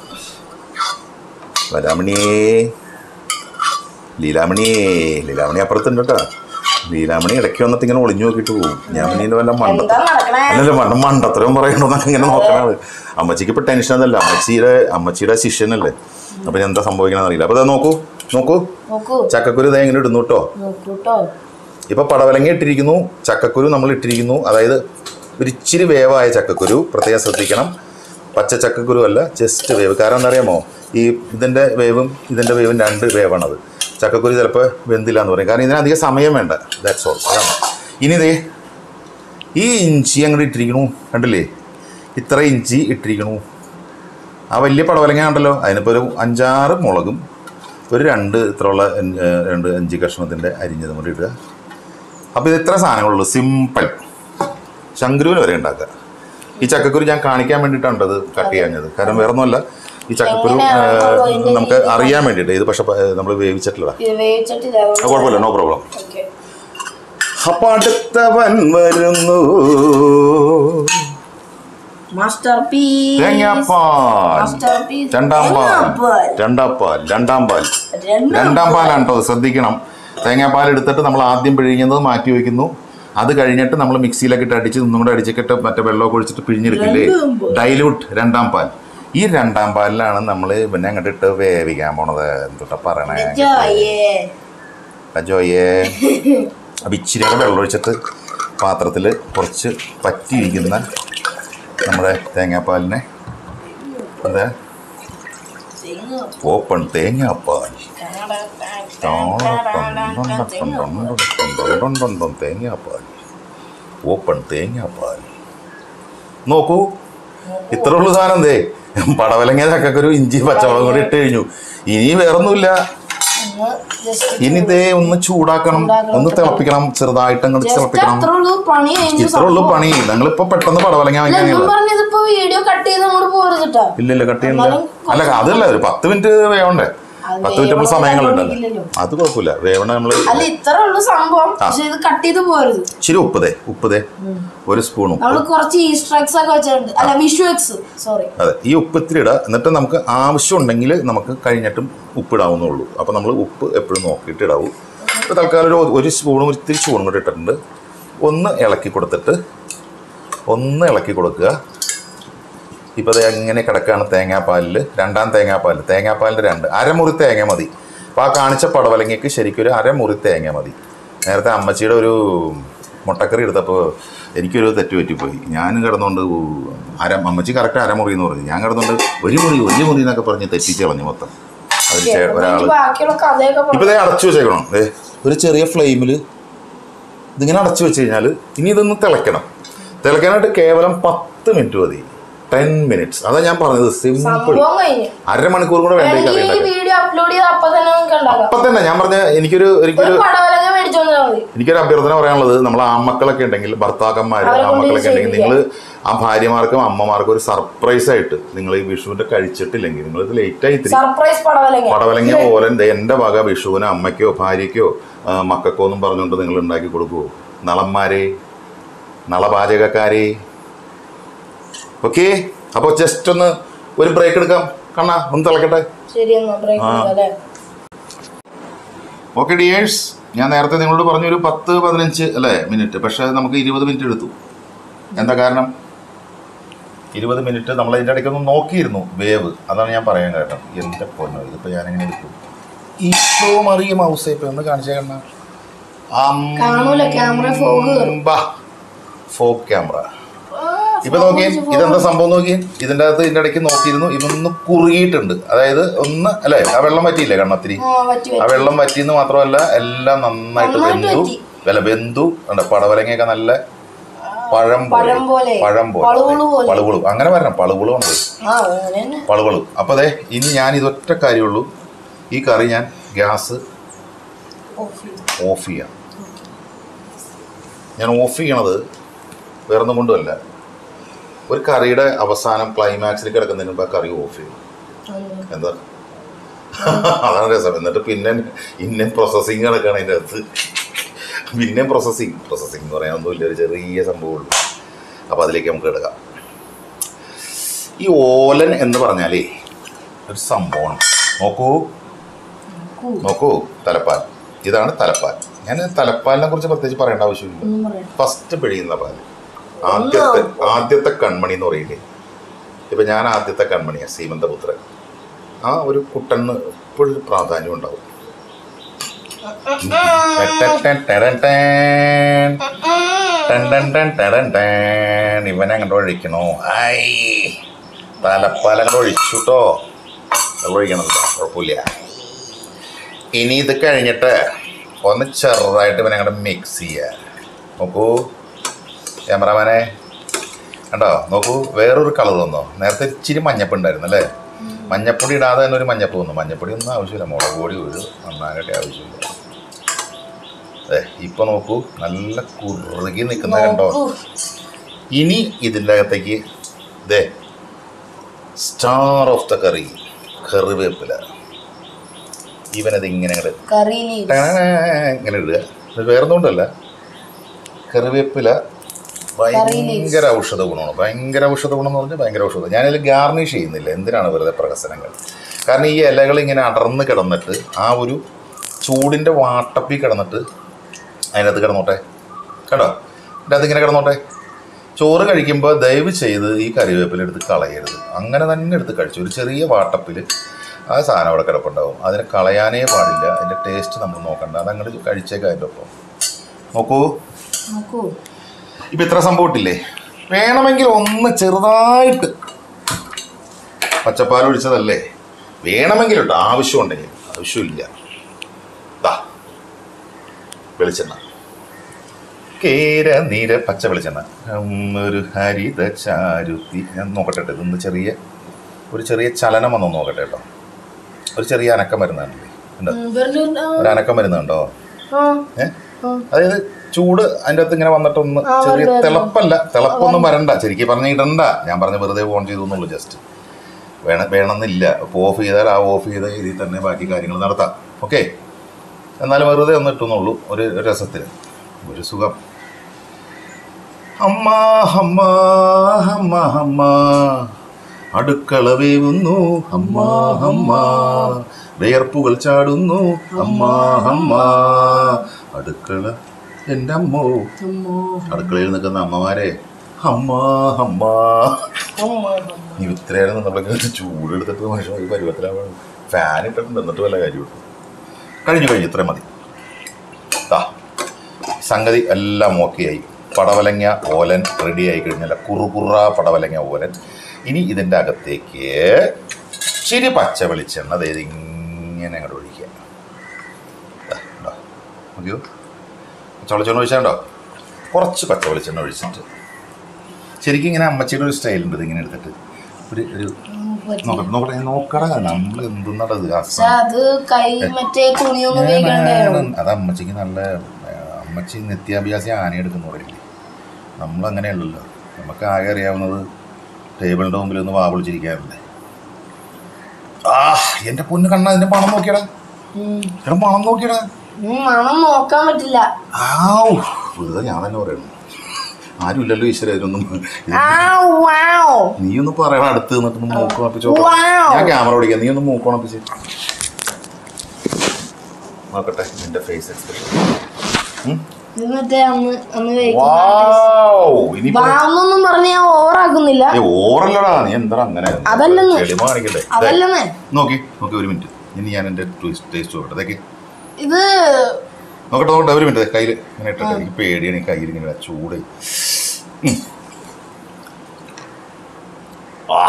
വരാമണിയേ ലീലാമണിയേ ലീലാമണി അപ്പുറത്തുണ്ട് കേട്ടോ ലീലാമണി ഇടയ്ക്ക് വന്നിട്ട് ഇങ്ങനെ ഒളിഞ്ഞു നോക്കിയിട്ട് പോകും ഞാൻ പിന്നെ വല്ല മണ്ട എന്താ നടക്കണേ അല്ലല്ല മണ്ട മണ്ടത്തരം പറയണമെന്നൊക്കെ ഇങ്ങനെ നോക്കണത് അമ്മച്ചിക്ക് ഇപ്പൊ ടെൻഷൻ അതല്ല അമ്മച്ചിയുടെ അമ്മച്ചിയുടെ ശിഷ്യനല്ലേ അപ്പൊ ഞാൻ എന്താ സംഭവിക്കണമെന്ന് അറിയില്ല അപ്പൊ ദാ നോക്കൂ നോക്കൂ നോക്കൂ ചക്കക്കുരു ഇതാ ഇങ്ങനെ ഇടുന്നു കേട്ടോ നോക്കൂട്ടോ ഇപ്പൊ പടവലങ്ങ ഇട്ടിരിക്കുന്നു ചക്കക്കുരു നമ്മൾ ഇട്ടിരിക്കുന്നു അതായത് ഒരു ഇച്ചിരി വേവായ ചക്കക്കുരു പ്രത്യേകം ശ്രദ്ധിക്കണം പച്ച ചക്കക്കുരു അല്ല ജസ്റ്റ് വേവ് കാരണം എന്താ അറിയാമോ ഈ ഇതിൻ്റെ വേവും ഇതിൻ്റെ വേവും രണ്ട് വേവാണത് ചക്കക്കുരു ചിലപ്പോൾ വെന്തില്ല എന്ന് പറയും കാരണം ഇതിന് അധികം സമയം വേണ്ട ദാറ്റ്സ് ഓൾ അതാണ് ഇനി ഇതേ ഈ ഇഞ്ചി അങ്ങോട്ട് ഇട്ടിരിക്കണു കണ്ടില്ലേ ഇത്ര ഇഞ്ചി ഇട്ടിരിക്കണു ആ വലിയ പടവലങ്ങ ഉണ്ടല്ലോ അതിനിപ്പോൾ ഒരു അഞ്ചാറ് മുളകും ഒരു രണ്ട് ഇത്രയുള്ള അഞ്ച് ഏഹ് രണ്ട് അഞ്ച് കഷ്ണത്തിൻ്റെ അരിഞ്ഞതും കൂടി ഇടുക അപ്പോൾ ഇത് ഇത്ര സാധനങ്ങളുള്ളൂ സിമ്പിൾ ശങ്കുരുവിന് വരെ ഉണ്ടാക്കുക ഈ ചക്കക്കുരു ഞാൻ കാണിക്കാൻ വേണ്ടിയിട്ടാണ് ഇത് കട്ട് ചെയ്യാഞ്ഞത് കാരണം വേറെ ഒന്നുമല്ല ഈ ചക്കക്കുരു എങ്ങനെയാണോ ഏഹ്, ഇതിന്റെ നമുക്ക് അറിയാൻ വേണ്ടിയിട്ട് ഇത് പക്ഷെ നമ്മൾ വേവിച്ചിട്ടില്ല ഇത് വേവിച്ചിട്ടില്ല ആ, കുഴപ്പമില്ല നോ പ്രോബ്ലം ഓക്കെ അപ്പൊ അടുത്തവൻ വരുന്നു മാസ്റ്റർ പീസ് തേങ്ങാപ്പാൽ മാസ്റ്റർ പീസ് രണ്ടാം പാൽ തേങ്ങാപ്പാൽ. രണ്ടാം പാൽ രണ്ടാം പാൽ രണ്ടാം രണ്ടാം പാലാണ് കേട്ടോ ശ്രദ്ധിക്കണം തേങ്ങാപ്പാൽ എടുത്തിട്ട് നമ്മൾ ആദ്യം പിഴിയുന്നത് മാറ്റി വയ്ക്കുന്നു അത് കഴിഞ്ഞിട്ട് നമ്മൾ മിക്സിയിലൊക്കെ ഇട്ട് അടിച്ച് ഒന്നും കൂടെ അടിച്ചിട്ട് മറ്റേ വെള്ളമൊക്കെ ഒഴിച്ചിട്ട് പിഴിഞ്ഞെടുക്കില്ലേ രണ്ടാം പാൽ. ഡൈലൂട്ട് രണ്ടാം പാൽ ഈ രണ്ടാം പാലിലാണ് നമ്മൾ പിന്നെ അങ്ങോട്ട് ഇട്ട് വേവിക്കാൻ പോണത് എന്തുട്ടാ പറയണേ ജോയേ ജോയേ അപ്പം ഇച്ചിരിയൊക്കെ വെള്ളം ഒഴിച്ചിട്ട് പാത്രത്തിൽ കുറച്ച് പറ്റിയിരിക്കുന്ന നമ്മുടെ തേങ്ങാപ്പാലിനെ എന്താ ഓപ്പൺ തേങ്ങാപ്പാൽ തേങ്ങാപ്പാൽ ഓപ്പൺ തേങ്ങാപ്പാൽ നോക്കൂ ഇത്ര ഉള്ളു സാധനം ദേ പടവലങ്ങ ചക്കക്കൊരു ഇഞ്ചി പച്ചമുളകും കൂടി ഇട്ട് കഴിഞ്ഞു ഇനി വേറൊന്നുമില്ല ഒന്ന് ജസ്റ്റ് ഇനി ദേ ഒന്ന് ചൂടാക്കണം ഒന്ന് തിളപ്പിക്കണം ചെറുതായിട്ട് അങ്ങോട്ട് ജസ്റ്റ് തിളപ്പിക്കണം അത്ര ഉള്ളൂ പണി കഴിഞ്ഞു ഇത്ര ഉള്ളു പണി ഞങ്ങളിപ്പോ പെട്ടെന്ന് പടവലങ്ങ എന്നും വാങ്ങിക്കാനുള്ള പറഞ്ഞതിപ്പോ വീഡിയോ കട്ട് ചെയ്ത് അങ്ങോട്ട് പോരുതിട്ടാ ഇല്ല ഇല്ല കട്ട് ചെയ്യണ്ട അല്ല അതല്ല ഒരു പത്ത് മിനിറ്റ് വേവണ്ടേ അത് പത്ത് മിനിറ്റ് നമ്മൾ വേവണം സമയങ്ങളുണ്ടല്ലോ ഇല്ലല്ലോ. അത് കുഴപ്പമില്ല വേവണ നമ്മള് അല്ല ഇത്ര ഉള്ളു സംഭവം പക്ഷെ ഇത് കട്ട് ചെയ്ത് പോരുത് ഇച്ചിരി ഉപ്പ് ദേ ഉപ്പ് ദേ ഒരു സ്പൂൺ ഉപ്പ് നമ്മള് കുറച്ച് ഈസ്റ്റർ എക്സ് ഒക്കെ വെച്ചിട്ടുണ്ട് അല്ല വിഷു എക്സ് സോറി അതെ ഈ ഉപ്പ് ഇത്തിരി ഇടുക എന്നിട്ട് നമുക്ക് ആവശ്യമുണ്ടെങ്കിൽ നമുക്ക് കഴിഞ്ഞിട്ടും ഉപ്പ് ഇടാവുന്നുള്ളൂ അപ്പോൾ നമ്മൾ ഉപ്പ് എപ്പോഴും നോക്കിയിട്ട് ഇടാവൂ ഇപ്പോൾ തൽക്കാലം ഒരു ഒരു സ്പൂണും ഒരു ഇത്തിരി സ്പൂണും കൂടി ഇട്ടിട്ടുണ്ട് ഒന്ന് ഇളക്കി കൊടുത്തിട്ട് ഒന്ന് ഇളക്കി കൊടുക്കുക ഇപ്പോൾ അത് എങ്ങനെ കിടക്കുകയാണ് തേങ്ങാപ്പാലിൽ രണ്ടാം തേങ്ങാപ്പാൽ തേങ്ങാപ്പാലിൻ്റെ രണ്ട് അരമുറി തേങ്ങ മതി അപ്പോൾ ആ കാണിച്ച പടവലങ്ങയ്ക്ക് ശരിക്കും ഒരു അരമുറി തേങ്ങ മതി നേരത്തെ അമ്മച്ചിയുടെ ഒരു മുട്ടക്കറി എടുത്തപ്പോൾ എനിക്കൊരു തെറ്റ് പറ്റിപ്പോയി ഞാൻ കിടന്നുകൊണ്ട് അര അമ്മച്ചി കറക്റ്റ് അരമുറി എന്ന് പറഞ്ഞു ഞാൻ കിടന്നുകൊണ്ട് ഒരു മുറി ഒരു മുറി എന്നൊക്കെ പറഞ്ഞ് തെറ്റിച്ച് കളഞ്ഞു മൊത്തം അതിൽ ചേ- ഒരാൾ ബാക്കിയുള്ള കഥയൊക്കെ ഇപ്പൊ ദേ അടച്ചു വെച്ചേക്കണം ദേ ഒരു ചെറിയ ഫ്ലെയിമിൽ ഇതിങ്ങനെ അടച്ചു വെച്ച് കഴിഞ്ഞാൽ ഇനി ഇതൊന്ന് തിളയ്ക്കണം തിളയ്ക്കാനായിട്ട് കേവലം പത്ത് മിനിറ്റ് മതി ടെൻ മിനിറ്റ്സ് അതാ ഞാൻ പറഞ്ഞത് സിമ്പിൾ സംഭവം കഴിഞ്ഞു അരമണിക്കൂർ കൂടെ വേണ്ട ഈ കറി വേണമെങ്കിൽ ഈ ഉണ്ടാക്കാൻ വീഡിയോ അപ്ലോഡ് ചെയ്ത് അപ്പൊ തന്നെ നമുക്ക് ഉണ്ടാക്കാം അപ്പൊ തന്നെ ഞാൻ പറഞ്ഞ എനിക്കൊരു ഒരു ഒരിക്കലും പടവലങ്ങ മേടിച്ച് പിടിച്ചോണ്ടാ മതി എനിക്കൊരു അഭ്യർത്ഥന പറയാനുള്ളത് നമ്മൾ ആൺമക്കളൊക്കെ ഉണ്ടെങ്കിൽ ഭർത്താക്കന്മാർ അവരെ കൊണ്ട് ആൺമക്കളൊക്കെ ഉണ്ടെങ്കിൽ ചെയ്യില്ല. നിങ്ങൾ ആ ഭാര്യമാർക്കും അമ്മമാർക്കും ഒരു സർപ്രൈസ് ആയിട്ട് നിങ്ങൾ ഈ വിഷുവിന്റെ കഴിച്ചിട്ടില്ലെങ്കിൽ നിങ്ങൾ ഇത് ലേറ്റ് ആയി ഇത്തിരി സർപ്രൈസ് പടവലങ്ങ പടവലങ്ങ പോലെ ദേ എൻ്റെ വക വിഷുവിന് അമ്മയ്ക്കോ ഭാര്യയ്ക്കോ ആ, മക്കൾക്കോ എന്നും പറഞ്ഞുകൊണ്ട് നിങ്ങൾ ഉണ്ടാക്കി കൊടുക്കുമോ നളന്മാരെ നളപാചകക്കാരെ ഓക്കെ അപ്പോൾ ജസ്റ്റ് ഒന്ന് ഒരു ബ്രേക്ക് എടുക്കാം കണ്ണാ ഒന്ന് തിളക്കട്ടെ ശരി എന്നാ ബ്രേക്ക് ആ. അല്ലേ ഓക്കെ ഡിയേഴ്സ് ഞാൻ നേരത്തെ നിങ്ങളോട് പറഞ്ഞു ഒരു പത്ത് പതിനഞ്ച് അല്ലേ മിനിറ്റ് പക്ഷേ നമുക്ക് ഇരുപത് മിനിറ്റ് എടുത്തു എന്താ കാരണം ഇരുപത് മിനിറ്റ് നമ്മൾ അതിൻ്റെ ഇടയ്ക്കൊന്ന് നോക്കിയിരുന്നു വേവ് അതാണ് ഞാൻ പറയാൻ കാരണം എൻ്റെ പൊന്നോ ഇതിപ്പോൾ ഞാനെങ്ങനെ എടുക്കും ഇപ്പോ മറിയ മൗസ് ഇപ്പം ഒന്ന് കാണിച്ചേ കണ്ണ കാണൂല, camera fog കേറും. ഫോക്ക് ക്യാമറ ഇപ്പൊ നോക്കിയേ ഇതെന്താ സംഭവം നോക്കിയേ ഇതിന്റെ അകത്ത് ഇതിന്റെ ഇടയ്ക്ക് നോക്കിയിരുന്നു ഇതൊന്ന് കുറുകിയിട്ടുണ്ട് അതായത് ഒന്ന് അല്ലേ ആ വെള്ളം പറ്റിയില്ലേ കണ്ണത്തിരി ആ പറ്റി ആ പറ്റി വെള്ളം വറ്റിയെന്ന് മാത്രമല്ല എല്ലാം നന്നായിട്ട് നന്നായിട്ട് വെന്തു വറ്റി. അല്ല വെന്തു ഉണ്ട് പടവലങ്ങയൊക്കെ നല്ല പഴം പോലെ പഴം പോലെ. പഴം പോലെ പളുവുളു പോലെ. പളുവുളു അങ്ങനെ വരണം പളുവുളു ഉണ്ട് ആ അങ്ങനെ തന്നെ പളുവുളു അപ്പൊ അതെ ഇനി ഞാൻ ഇതൊറ്റ കാര്യമുള്ളൂ ഈ കറി ഞാൻ ഗ്യാസ് ഓഫ് ചെയ്തു. ഓഫ് ചെയ്യാം ഞാൻ ഓഫ് ചെയ്യണത് വേറൊന്നും കൊണ്ടുമല്ല ഒരു കറിയുടെ അവസാനം ക്ലൈമാക്സിൽ കിടക്കുന്നതിന് മുമ്പ് ആ കറി ഓഫ് ചെയ്യും അന്ന് എന്താ അതാണ് രസം എന്നിട്ട് പിന്നെ ഇന്നെ പ്രോസസ്സിങ് നടക്കുകയാണ് അതിൻ്റെ അകത്ത് പിന്നെ പ്രോസസ്സിങ് പ്രോസസ്സിങ് എന്ന് പറയാൻ ഒന്നുമില്ല ഒരു ചെറിയ സംഭവമുള്ളൂ അപ്പോൾ അതിലേക്ക് നമുക്ക് കിടക്കാം ഈ ഓലൻ എന്ന് പറഞ്ഞാലേ ഒരു സംഭവമാണ് നോക്കൂ കൂ. നോക്കൂ തലപ്പാൽ ഇതാണ് തലപ്പാൽ ഞാൻ തലപ്പാലിനെ കുറിച്ച് പ്രത്യേകിച്ച് പറയേണ്ട ആവശ്യമില്ല ഒന്നും പറയണ്ട ഫസ്റ്റ് പിഴിയുന്ന പാല് ആദ്യത്തെ ആദ്യത്തെ കൺമണി എന്ന് പറയില്ലേ ഇപ്പം ഞാൻ ആദ്യത്തെ കൺമണിയാണ് സീമന്തപുത്രൻ ആ ഒരു കുട്ടന് എപ്പോഴും ഒരു പ്രാധാന്യം ഉണ്ടാവും ഇവനെ അങ്ങോട്ട് ഒഴിക്കണോ ഐ തലപ്പാൽ അങ്ങോട്ട് ഒഴിച്ചു കേട്ടോ ഒഴിക്കണമല്ലോ കുഴപ്പമില്ല ഇനി ഇത് കഴിഞ്ഞിട്ട് ഒന്ന് ചെറുതായിട്ട് ഇവനെ അങ്ങോട്ട് മിക്സ് ചെയ്യുക നോക്കൂ ക്യാമറമാനെ കണ്ടോ നോക്കൂ വേറൊരു കളർ വന്നോ നേരത്തെ ഇച്ചിരി മഞ്ഞപ്പ് ഉണ്ടായിരുന്നു അല്ലേ മഞ്ഞപ്പൊടി ഇടാതെ തന്നെ ഒരു മഞ്ഞപ്പ് വന്നു മഞ്ഞപ്പൊടി ഒന്നും ആവശ്യമില്ല മുളക് പൊടി ഒരു നന്നാകട്ടെ ആവശ്യമില്ല അതെ ഇപ്പൊ നോക്കൂ നല്ല കുറുകി നിൽക്കുന്ന കണ്ടോ നോക്കൂ. ഇനി ഇതിൻ്റെ അകത്തേക്ക് ദേ സ്റ്റാർ ഓഫ് ദ കറി കറിവേപ്പില ഇവനത് ഇങ്ങനെ അങ്ങട് കറി ലീവ്സ് ടണാ ഇങ്ങനെ ഇടുക ഇത് വേറൊന്നുകൊണ്ടല്ല കറിവേപ്പില ഭയങ്കര ഔഷധ ഗുണമാണ് ഭയങ്കര ഔഷധ ഗുണം എന്ന് പറഞ്ഞാൽ ഭയങ്കര ഔഷധം ഞാനതിൽ ഗാർണിഷ് ചെയ്യുന്നില്ല എന്തിനാണ് വെറുതെ പ്രഹസനങ്ങൾ കാരണം ഈ ഇലകൾ ഇങ്ങനെ അടർന്ന് കിടന്നിട്ട് ആ ഒരു ചൂടിൻ്റെ വാട്ടപ്പി കിടന്നിട്ട് അതിനകത്ത് കിടന്നോട്ടെ കേട്ടോ അതിൻ്റെ അകത്ത് ഇങ്ങനെ കിടന്നോട്ടെ ചോറ് കഴിക്കുമ്പോൾ ദയവ് ചെയ്ത് ഈ കറിവേപ്പില എടുത്ത് കളയരുത് അങ്ങനെ തന്നെ എടുത്ത് കഴിച്ചു ഒരു ചെറിയ വാട്ടപ്പിൽ ആ സാധനം അവിടെ കിടപ്പുണ്ടാവും അതിനെ കളയാനേ പാടില്ല അതിൻ്റെ ടേസ്റ്റ് നമ്മൾ നോക്കണ്ട അതങ്ങോട്ട് കഴിച്ചേക്കാം അതിൻ്റെ ഒപ്പം നോക്കൂ നോക്കൂ ഇപ്പം ഇത്ര സംഭവം ഇട്ടില്ലേ വേണമെങ്കിൽ ഒന്ന് ചെറുതായിട്ട് പച്ചപ്പാൽ ഒഴിച്ചതല്ലേ വേണമെങ്കിൽ കേട്ടോ ആവശ്യമുണ്ടെങ്കിൽ ആവശ്യമില്ല ദാ വെളിച്ചെണ്ണ കേര നീര പച്ച വെളിച്ചെണ്ണ ഉം, ഒരു ഹരിത ചാരുത്തി ഞാൻ നോക്കട്ടെ കേട്ടോ. ഇതൊന്ന് ചെറിയ ഒരു ചെറിയ ചലനം വന്നു നോക്കട്ടെ കേട്ടോ ഒരു ചെറിയ അനക്കം വരുന്നുണ്ടല്ലേ ഉണ്ട് ഉം, വെറുതെ ഒരു അനക്കം വരുന്നുണ്ടോ ആ, ഏഹ് ആ. അതായത് ചൂട് അതിൻ്റെ അകത്ത് ഇങ്ങനെ വന്നിട്ടൊന്ന് ആ, ചെറിയ വരുന്നു, തിളപ്പല്ല തിളപ്പൊന്നും വരണ്ട ശരിക്കും പറഞ്ഞ ഇടണ്ട ഞാൻ പറഞ്ഞ വെറുതെ ഓൺ ചെയ്തു എന്നുള്ളൂ ജസ്റ്റ് വേണം വേണമെന്നില്ല അപ്പോൾ ഓഫ് ചെയ്താൽ ആ ഓഫ് ചെയ്ത രീതിയിൽ തന്നെ ബാക്കി കാര്യങ്ങൾ നടത്താം ഓക്കെ എന്നാലും വെറുതെ ഒന്ന് ഇട്ടുന്നുള്ളൂ ഒരു രസത്തിന് ഒരു സുഖം അമ്മ അമ്മ അമ്മ അമ്മ അടുക്കള വേവുന്നു അമ്മ അമ്മ വേർപ്പുകൾ ചാടുന്നു അമ്മ അമ്മ അടുക്കള എൻ്റെ അമ്മോ അമ്മോ, അടുക്കളയിൽ നിൽക്കുന്ന അമ്മമാരെ അമ്മ അമ്മ അമ്മ, ഈ ഇത്രയായിരുന്നു നമ്മളൊക്കെ ചൂടെടുത്തിട്ട് മനുഷ്യൻ ഈ പരുവത്തിലാവാണ് ഫാൻ ഇട്ടിട്ടുണ്ട് എന്നിട്ട് വല്ല കാര്യമുള്ളൂ കഴിഞ്ഞു കഴിഞ്ഞു ഇത്രയും മതി ആ സംഗതി എല്ലാം ഓക്കെ ആയി പടവലങ്ങ ഓലൻ റെഡി ആയി കഴിഞ്ഞാൽ കുറുകുറ പടവലങ്ങ ഓലൻ ഇനി ഇതിൻ്റെ അകത്തേക്ക് ഇച്ചിരി പച്ച വെളിച്ചെണ്ണ അതായത് ഇങ്ങനെ അങ്ങോട്ട് ഒഴിക്കുക ദാ, ദാ. നോക്കിയോ പച്ച വെളിച്ചെണ്ണ ഒഴിച്ചാണ്ടോ കുറച്ച് പച്ച വെളിച്ചെണ്ണ ഒഴിച്ചിട്ട് ശരിക്കും ഇങ്ങനെ അമ്മച്ചിയുടെ ഒരു സ്റ്റൈലുണ്ട് ഇത് ഇങ്ങനെ എടുത്തിട്ട് ഒരു ഒരു ഉം, പറ്റി. നോക്കട്ടെ നോക്കട്ടെ നോക്കടാ നമ്മൾ എന്തെന്നടത് പക്ഷെ അത് കൈ മറ്റേ തുണിയൊന്നും ഉപയോഗിക്കണ്ടേ അത് അമ്മച്ചിക്ക് നല്ല അമ്മച്ചി നിത്യാഭ്യാസി ആന എടുക്കുന്ന പറയില്ലേ നമ്മളങ്ങനെയല്ലല്ലോ നമുക്ക് ആകെ അറിയാവുന്നത് ടേബിളിൻ്റെ മുമ്പിൽ ഒന്ന് വാവിളിച്ചിരിക്കാറില്ലേ ആ എൻ്റെ പൊന്ന് കണ്ണ അതിൻ്റെ മണം നോക്കിയടാ ഉം. എടാ മണം നോക്കിയടാ ഉം, മണം നോക്കാൻ പറ്റില്ല ആവൂ വെറുതെ ഞാൻ തന്നെ പറയണം ആരുമില്ലല്ലോ ഈശ്വര ഇതിനൊന്നും ഇത് ആവ്, വാവ്. നീ ഒന്ന് പറയണം അടുത്ത് നിന്നിട്ട് ഒന്ന് മൂക്ക് ഉണപ്പിച്ചോ Wow. ഞാൻ ക്യാമറ ഓടിക്കാം നീ ഒന്ന് മൂക്ക് ഉണപ്പിച്ച് നോക്കട്ടെ നിന്റെ ഫേസ് എക്സ്പ്രഷൻ ഇത് മറ്റേ അന്ന് അന്ന് കഴിക്കുന്ന ഇനി വാന്നൊന്നും പറഞ്ഞ് ഞാൻ ഓവറാക്കുന്നില്ല ഓറല്ലടാ നീ എന്താ അങ്ങനെ അതല്ലെന്ന്. ചെളിമ കാണിക്കണ്ടേ ദേ, അതല്ലെന്നേ നോക്കി നോക്കി ഒരു മിനിറ്റ് ഇനി ഞാൻ എൻ്റെ ടേസ്റ്റ് നോക്കട്ടെ ഇതൊക്കെ ഇത് നോക്കട്ടെ നോക്കട്ടെ ഒരു മിനിറ്റ് കയ്യിൽ ഇങ്ങനെ ഇട്ടിട്ട് എനിക്ക് പേടിയാണ് ഈ കയ്യിൽ ഇങ്ങനെ ചൂട് ഉം. ആ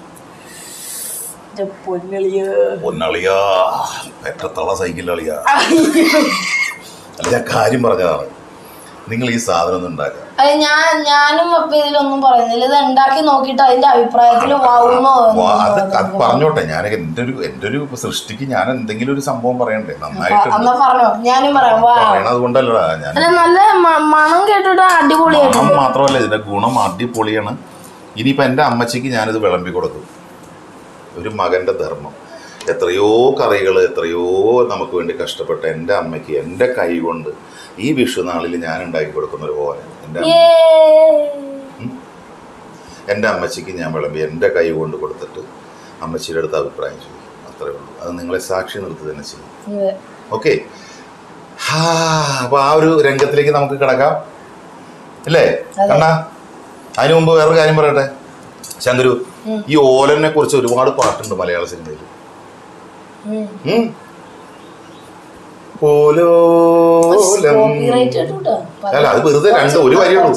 ഇത് പൊന്നളിയോ പൊന്നളിയാ പെറ്റത്തള സൈക്കിൾ അളിയാ അല്ല ഞാൻ കാര്യം പറഞ്ഞതാണ് നിങ്ങൾ ഈ സാധനം ഒന്ന് ഉണ്ടാക്കുക അത് ഞാൻ ഞാനും അപ്പൊ ഇതിലൊന്നും പറയുന്നില്ല ഇത് ഉണ്ടാക്കി നോക്കിയിട്ട് അതിന്റെ അഭിപ്രായത്തിൽ വാവുന്നോ വാ- അത് അത് പറഞ്ഞോട്ടെ ഞാൻ എൻ്റെ ഒരു എൻ്റെ ഒരു സൃഷ്ടിക്ക് ഞാൻ എന്തെങ്കിലും ഒരു സംഭവം പറയണ്ടേ നന്നായിട്ടുണ്ട് എന്നാ പറഞ്ഞോ ഞാനും പറയാം വാ പറയണത് കൊണ്ടല്ലടാ ഞാൻ അല്ല നല്ല മ- മണം കേട്ടിട്ട് മണം അടിപൊളിയായിട്ടുണ്ട് മാത്രമല്ല ഇതിന്റെ ഗുണം അടിപൊളിയാണ് ഇനിയിപ്പോൾ എൻ്റെ അമ്മച്ചിക്ക് ഞാനിത് വിളമ്പി കൊടുക്കും ഒരു മകൻ്റെ ധർമ്മം എത്രയോ കറികൾ എത്രയോ നമുക്ക് വേണ്ടി കഷ്ടപ്പെട്ട എൻ്റെ അമ്മയ്ക്ക് എൻ്റെ കൈ കൊണ്ട് ഈ വിഷുനാളിൽ ഞാൻ ഉണ്ടാക്കി കൊടുക്കുന്ന ഒരു പോലെ എൻ്റെ അമ്മ- ഏ എൻ്റെ അമ്മച്ചിക്ക് ഞാൻ വിളമ്പി എൻ്റെ കൈ കൊണ്ട് കൊടുത്തിട്ട് അമ്മച്ചിയുടെ അടുത്ത് അഭിപ്രായം ചോദിക്കും അത്രേ ഉള്ളൂ അത് നിങ്ങളെ സാക്ഷി നിർത്തി തന്നെ ചെയ്യും അതെ. ഓക്കെ ഹാ അപ്പൊ ആ ഒരു രംഗത്തിലേക്ക് നമുക്ക് കിടക്കാം അല്ലേ അതെ. കണ്ണാ അതിനു മുമ്പ് വേറൊരു കാര്യം പറയട്ടെ ശങ്കരു ഉം. ഈ ഓലനെ കുറിച്ച് ഒരുപാട് പാട്ടുണ്ട് മലയാള സിനിമയിൽ ഉം. ഉം. ഓലോലം കോപ്പിറൈറ്റ് കേട്ടോ അല്ല അത് വെറുതെ രണ്ട് ഒരു വരിയുള്ളൂ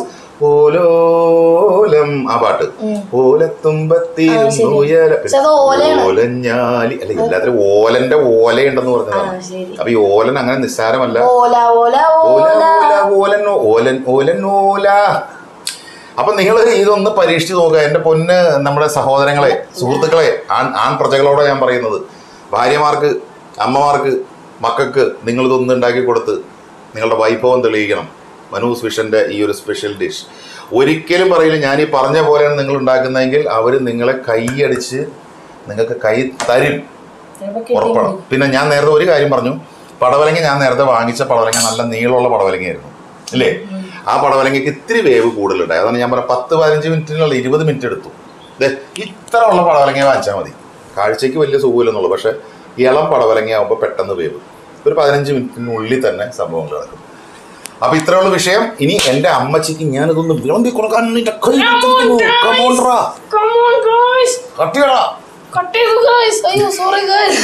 ഓലോലം ആ പാട്ട് ഉം. ഓലത്തുമ്പത്തിരുന്നു ആ, ശരി. ഉയര പക്ഷെ അത് ഓലയാണ്. ഓലഞ്ഞാലി അല്ല എല്ലാത്തിലും ഓലന്റെ ഓലയുണ്ടെന്ന് ആ പറഞ്ഞതാണ് ശരി അപ്പൊ ഈ ഓലൻ അങ്ങനെ നിസ്സാരമല്ല ഓല ഓല ഓല ഓല ഓല ഓലൻ ഓ- ഓലൻ ഓലൻ ഓല അപ്പൊ നിങ്ങൾ ഇതൊന്ന് പരീക്ഷിച്ച് നോക്കുക എന്റെ പൊന്ന് നമ്മുടെ സഹോദരങ്ങളെ സുഹൃത്തുക്കളെ ആൺ ആൺ പ്രജകളോടെ ഞാൻ പറയുന്നത് ഭാര്യമാർക്ക് അമ്മമാർക്ക് മക്കൾക്ക് നിങ്ങളിതൊന്ന് ഉണ്ടാക്കി കൊടുത്ത് നിങ്ങളുടെ വൈഭവം തെളിയിക്കണം മനൂസ് വിഷന്റെ ഈ ഒരു സ്പെഷ്യൽ ഡിഷ് ഒരിക്കലും പറയില്ല ഞാൻ ഈ പറഞ്ഞ പോലെയാണ് നിങ്ങൾ ഉണ്ടാക്കുന്നതെങ്കിൽ അവർ നിങ്ങളെ കൈയടിച്ച് നിങ്ങൾക്ക് കൈ തരും ചിലപ്പോ കെട്ടി ഉറപ്പാണ് പിന്നെ ഞാൻ നേരത്തെ ഒരു കാര്യം പറഞ്ഞു പടവലങ്ങ ഞാൻ നേരത്തെ വാങ്ങിച്ച പടവലങ്ങ നല്ല നീളമുള്ള പടവലങ്ങയായിരുന്നു ഇല്ലേ ആ പടവലങ്ങയ്ക്ക് ഇത്തിരി വേവ് കൂടുതലുണ്ടായി അതാണ് ഞാൻ പറയാം പത്ത് പതിനഞ്ച് മിനിറ്റിനുള്ള ഇരുപത് മിനിറ്റ് എടുത്തു ദേ ഇത്ര ഉള്ള പടവലങ്ങ വാങ്ങിച്ചാൽ മതി കാഴ്ചയ്ക്ക് വലിയ സുഖമില്ലെന്നുള്ളൂ പക്ഷെ ഇളം പടവലങ്ങ ആകുമ്പോൾ പെട്ടെന്ന് വേവ് ഒരു പതിനഞ്ച് മിനിറ്റിനുള്ളിൽ തന്നെ സംഭവം നടക്കും അപ്പൊ ഇത്രയുള്ള വിഷയം ഇനി എന്റെ അമ്മച്ചിക്ക് ഞാനിതൊന്ന് വിളമ്പി കൊടുക്കാൻ നിന്റെ കൈ പിടിച്ചിരിക്കുന്നു. Come on റാ. Come on, guys. കട്ടിയടാ Cut ചെയ്തു, guys. അയ്യോ സോറി ഗൈസ്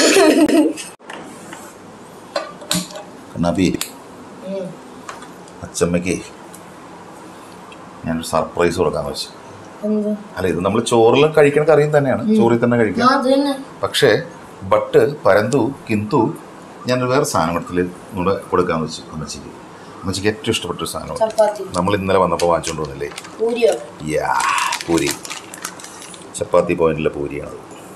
കണ്ണാപ്പി അച്ചമ്മയ്ക്ക് ഞാനൊരു സർപ്രൈസ് കൊടുക്കാന്ന് വെച്ചു എന്ത് അല്ല ഇത് നമ്മൾ ചോറിൽ കഴിക്കണ കറിയും തന്നെയാണ് ചോറിൽ തന്നെ ആ കഴിക്കാം അത് തന്നെ പക്ഷേ ബട്ട് പരന്തു കിന്തു ഞാനൊരു വേറെ സാധനം കൂടെ കൂടെ കൊടുക്കാന്ന് വെച്ചു അമ്മച്ചിക്ക് അമ്മച്ചിക്ക് ഏറ്റവും ഇഷ്ടപ്പെട്ട ഒരു സാധനം ചപ്പാത്തി നമ്മൾ ഇന്നലെ വന്നപ്പോൾ വാങ്ങിച്ചുകൊണ്ട് വന്നില്ലേ പൂരിയോ യാ പൂരി ചപ്പാത്തി പോയിന്റിലെ പൂരിയാണത്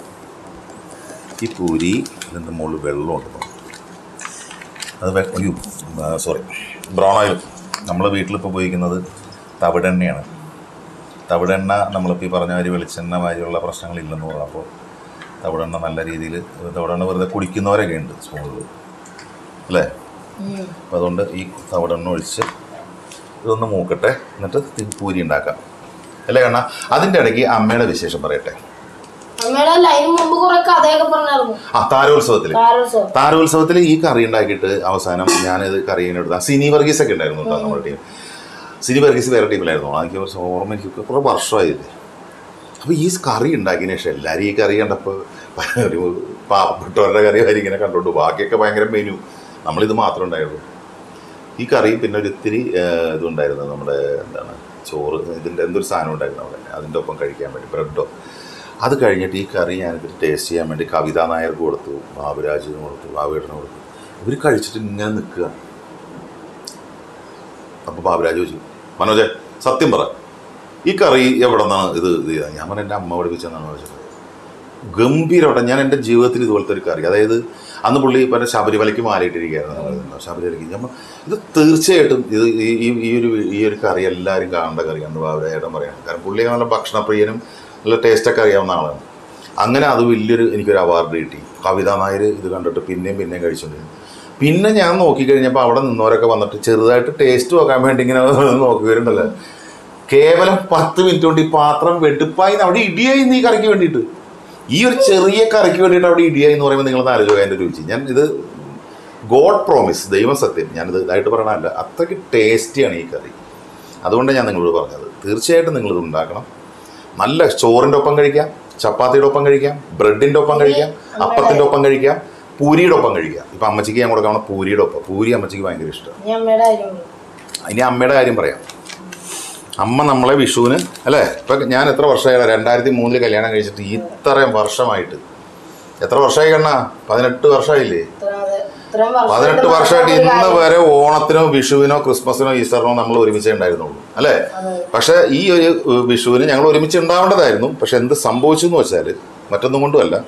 ഈ പൂരി ഇതിൻ്റെ മുകളിൽ വെള്ളമുണ്ട് അത് വെ- അയ്യോ സോറി ബ്രൗൺ ഓയിൽ നമ്മൾ വീട്ടിലിപ്പോൾ ഉപയോഗിക്കുന്നത് തവിടെണ്ണയാണ് തവിടെണ്ണ നമ്മളിപ്പോൾ ഈ പറഞ്ഞ മാതിരി വെളിച്ചെണ്ണ മാതിരിയുള്ള പ്രശ്നങ്ങളില്ലെന്ന് പറഞ്ഞപ്പോൾ തവിടെണ്ണ നല്ല രീതിയിൽ തവിടെണ്ണ വെറുതെ കുടിക്കുന്നവരൊക്കെ ഉണ്ട് സ്പൂണിൽ അല്ലേ ഉം. അപ്പോൾ അതുകൊണ്ട് ഈ തവിടെണ്ണ ഒഴിച്ച് ഇതൊന്ന് മൂക്കട്ടെ എന്നിട്ട് ഈ പൂരി ഉണ്ടാക്കാം അല്ലേ കണ്ണ അതിൻ്റെ ഇടയ്ക്ക് അമ്മയുടെ വിശേഷം പറയട്ടെ അമ്മയുടെ അല്ല അതിന് മുമ്പ് കുറെ കഥയൊക്കെ പറഞ്ഞായിരുന്നു ആ താരോത്സവത്തിൽ കാരോത്സവം താരോത്സവത്തിൽ ഈ കറി ഉണ്ടാക്കിയിട്ട് അവസാനം ഞാനിത് കറീനെ എടുത്ത സിനി വർഗീസ് ഒക്കെ ഉണ്ടായിരുന്നു കേട്ടോ നമ്മുടെ ടീം സിനി വർഗീസ് വേറെ ടീമിലായിരുന്നു എനിക്ക് കുറച്ച് ഓർമ്മ എനിക്ക് കുറേ വർഷമായില്ലേ അപ്പോൾ ഈ കറി ഉണ്ടാക്കിയതിന് ശേഷം എല്ലാവരും ഈ കറി കണ്ടപ്പോൾ ഒരു പാവപ്പെട്ടവരുടെ കറി ആരും ഇങ്ങനെ കണ്ടോണ്ട് ബാക്കിയൊക്കെ ഭയങ്കര മെനു നമ്മളിത് മാത്രമേ ഉണ്ടായുള്ളൂ ഈ കറി പിന്നെ ഒരു ഇത്തിരി ആ, ഇതുണ്ടായിരുന്നു നമ്മുടെ എന്താണ് ചോറ് ഇതിൻ്റെ എന്തൊരു സാധനം ഉണ്ടായിരുന്നു അവിടെ അതിൻ്റെ ഒപ്പം കഴിക്കാൻ വേണ്ടി ബ്രെഡോ അത് കഴിഞ്ഞിട്ട് ഈ കറി ഞാനിത് ടേസ്റ്റ് ചെയ്യാൻ വേണ്ടി കവിതാ നായർക്ക് കൊടുത്തു ബാബുരാജിന് കൊടുത്തു ബാബുവേട്ടന് കൊടുത്തു ഇവർ കഴിച്ചിട്ട് ഇങ്ങനെ നിൽക്കുക അപ്പോൾ ബാബുരാജ് ചോദിച്ചു മനോജ് സത്യം പറ ഈ കറി എവിടെ നിന്നാണ് ഇത് ഇത് ചെയ്തത് ഞാൻ പറഞ്ഞ എൻ്റെ അമ്മ പഠിപ്പിച്ചെന്നാണ് ചോദിച്ചത് ഗംഭീരമായിട്ട് ഞാൻ എൻ്റെ ജീവിതത്തിൽ ഇതുപോലത്തെ ഒരു കറി അതായത് അന്ന് പുള്ളി ഇപ്പം ശബരിമലയ്ക്ക് മാലയിട്ടിരിക്കുകയായിരുന്നു ശബരിമലയ്ക്ക് നമ്മൾ ഇത് തീർച്ചയായിട്ടും ഇത് ഈ ഈ- ഈ ഒരു ഈ ഒരു കറി എല്ലാവരും കാണേണ്ട കറിയാണ് ബാബുരായേട്ടൻ പറയാം കാരണം പുള്ളി നല്ല ഭക്ഷണപ്രിയനും നല്ല ടേസ്റ്റൊക്കെ അറിയാവുന്ന ആളാണ് അങ്ങനെ അത് വലിയൊരു എനിക്കൊരു അവാർഡ് കിട്ടി കവിതാ നായർ ഇത് കണ്ടിട്ട് പിന്നെയും പിന്നെയും കഴിച്ചുകൊണ്ടിരുന്നു പിന്നെ ഞാൻ നോക്കിക്കഴിഞ്ഞപ്പോൾ അവിടെ നിന്നവരൊക്കെ വന്നിട്ട് ചെറുതായിട്ട് ടേസ്റ്റ് നോക്കാൻ വേണ്ടി ഇങ്ങനെ നോക്കി വരുന്നുണ്ടല്ലോ കേവലം പത്ത് മിനിറ്റ് കൊണ്ട് ഈ പാത്രം വെടുപ്പായി അവിടെ ഇടിയായി നീ കറിക്ക് വേണ്ടിയിട്ട് ഈ ഒരു ചെറിയ കറിക്ക് വേണ്ടിയിട്ട് അവിടെ ഇടിയായി എന്ന് പറയുമ്പോൾ നിങ്ങൾ ആലോചിക്കുക അതിൻ്റെ രുചി ഞാൻ ഇത് ഗോഡ് പ്രോമിസ് ദൈവസത്യം ഞാനിത് ഇതായിട്ട് പറയണമല്ല അത്രയ്ക്ക് ടേസ്റ്റിയാണ് ഈ കറി അതുകൊണ്ടാണ് ഞാൻ നിങ്ങളോട് പറഞ്ഞത് തീർച്ചയായിട്ടും നിങ്ങളിത് ഉണ്ടാക്കണം നല്ല ചോറിൻ്റെ ഒപ്പം കഴിക്കാം ചപ്പാത്തിയുടെ ഒപ്പം കഴിക്കാം ബ്രെഡിൻ്റെ ഒപ്പം കഴിക്കാം അപ്പത്തിൻ്റെ ഒപ്പം കഴിക്കാം പൂരിയുടെ ഒപ്പം കഴിക്കാം ഇപ്പം അമ്മച്ചിക്ക് ഞാൻ കൊടുക്കണം പൂരിയുടെ ഒപ്പം പൂരി അമ്മച്ചിക്ക് ഭയങ്കര ഇഷ്ടമാണ് ഇനി അമ്മയുടെ കാര്യം പറ. ഇനി അമ്മയുടെ കാര്യം പറയാം അമ്മ നമ്മളെ വിഷുവിന് അല്ലേ ഇപ്പം ഞാൻ എത്ര വർഷമായി രണ്ടായിരത്തി മൂന്നിൽ കല്യാണം കഴിച്ചിട്ട് ഇത്രയും വർഷമായിട്ട് എത്ര വർഷമായി കണ്ണ പതിനെട്ട് വർഷമായില്ലേ ഇത്ര- അതെ, ഇത്രയും വർഷമായിട്ട് പതിനെട്ട് വർഷമായിട്ട് ഒരു ഇന്ന് കാര്യം- വരെ ഓണത്തിനോ വിഷുവിനോ ക്രിസ്മസിനോ ഈസ്റ്ററിനോ നമ്മൾ ഒരുമിച്ചേ ഉണ്ടായിരുന്നുള്ളൂ അല്ലേ അതെ. പക്ഷേ ഈ ഒരു ഏഹ്, വിഷുവിന് ഞങ്ങൾ ഒരുമിച്ച് ഉണ്ടാവേണ്ടതായിരുന്നു പക്ഷെ എന്ത് സംഭവിച്ചു എന്ന് വെച്ചാൽ മറ്റൊന്നും കൊണ്ടുമല്ല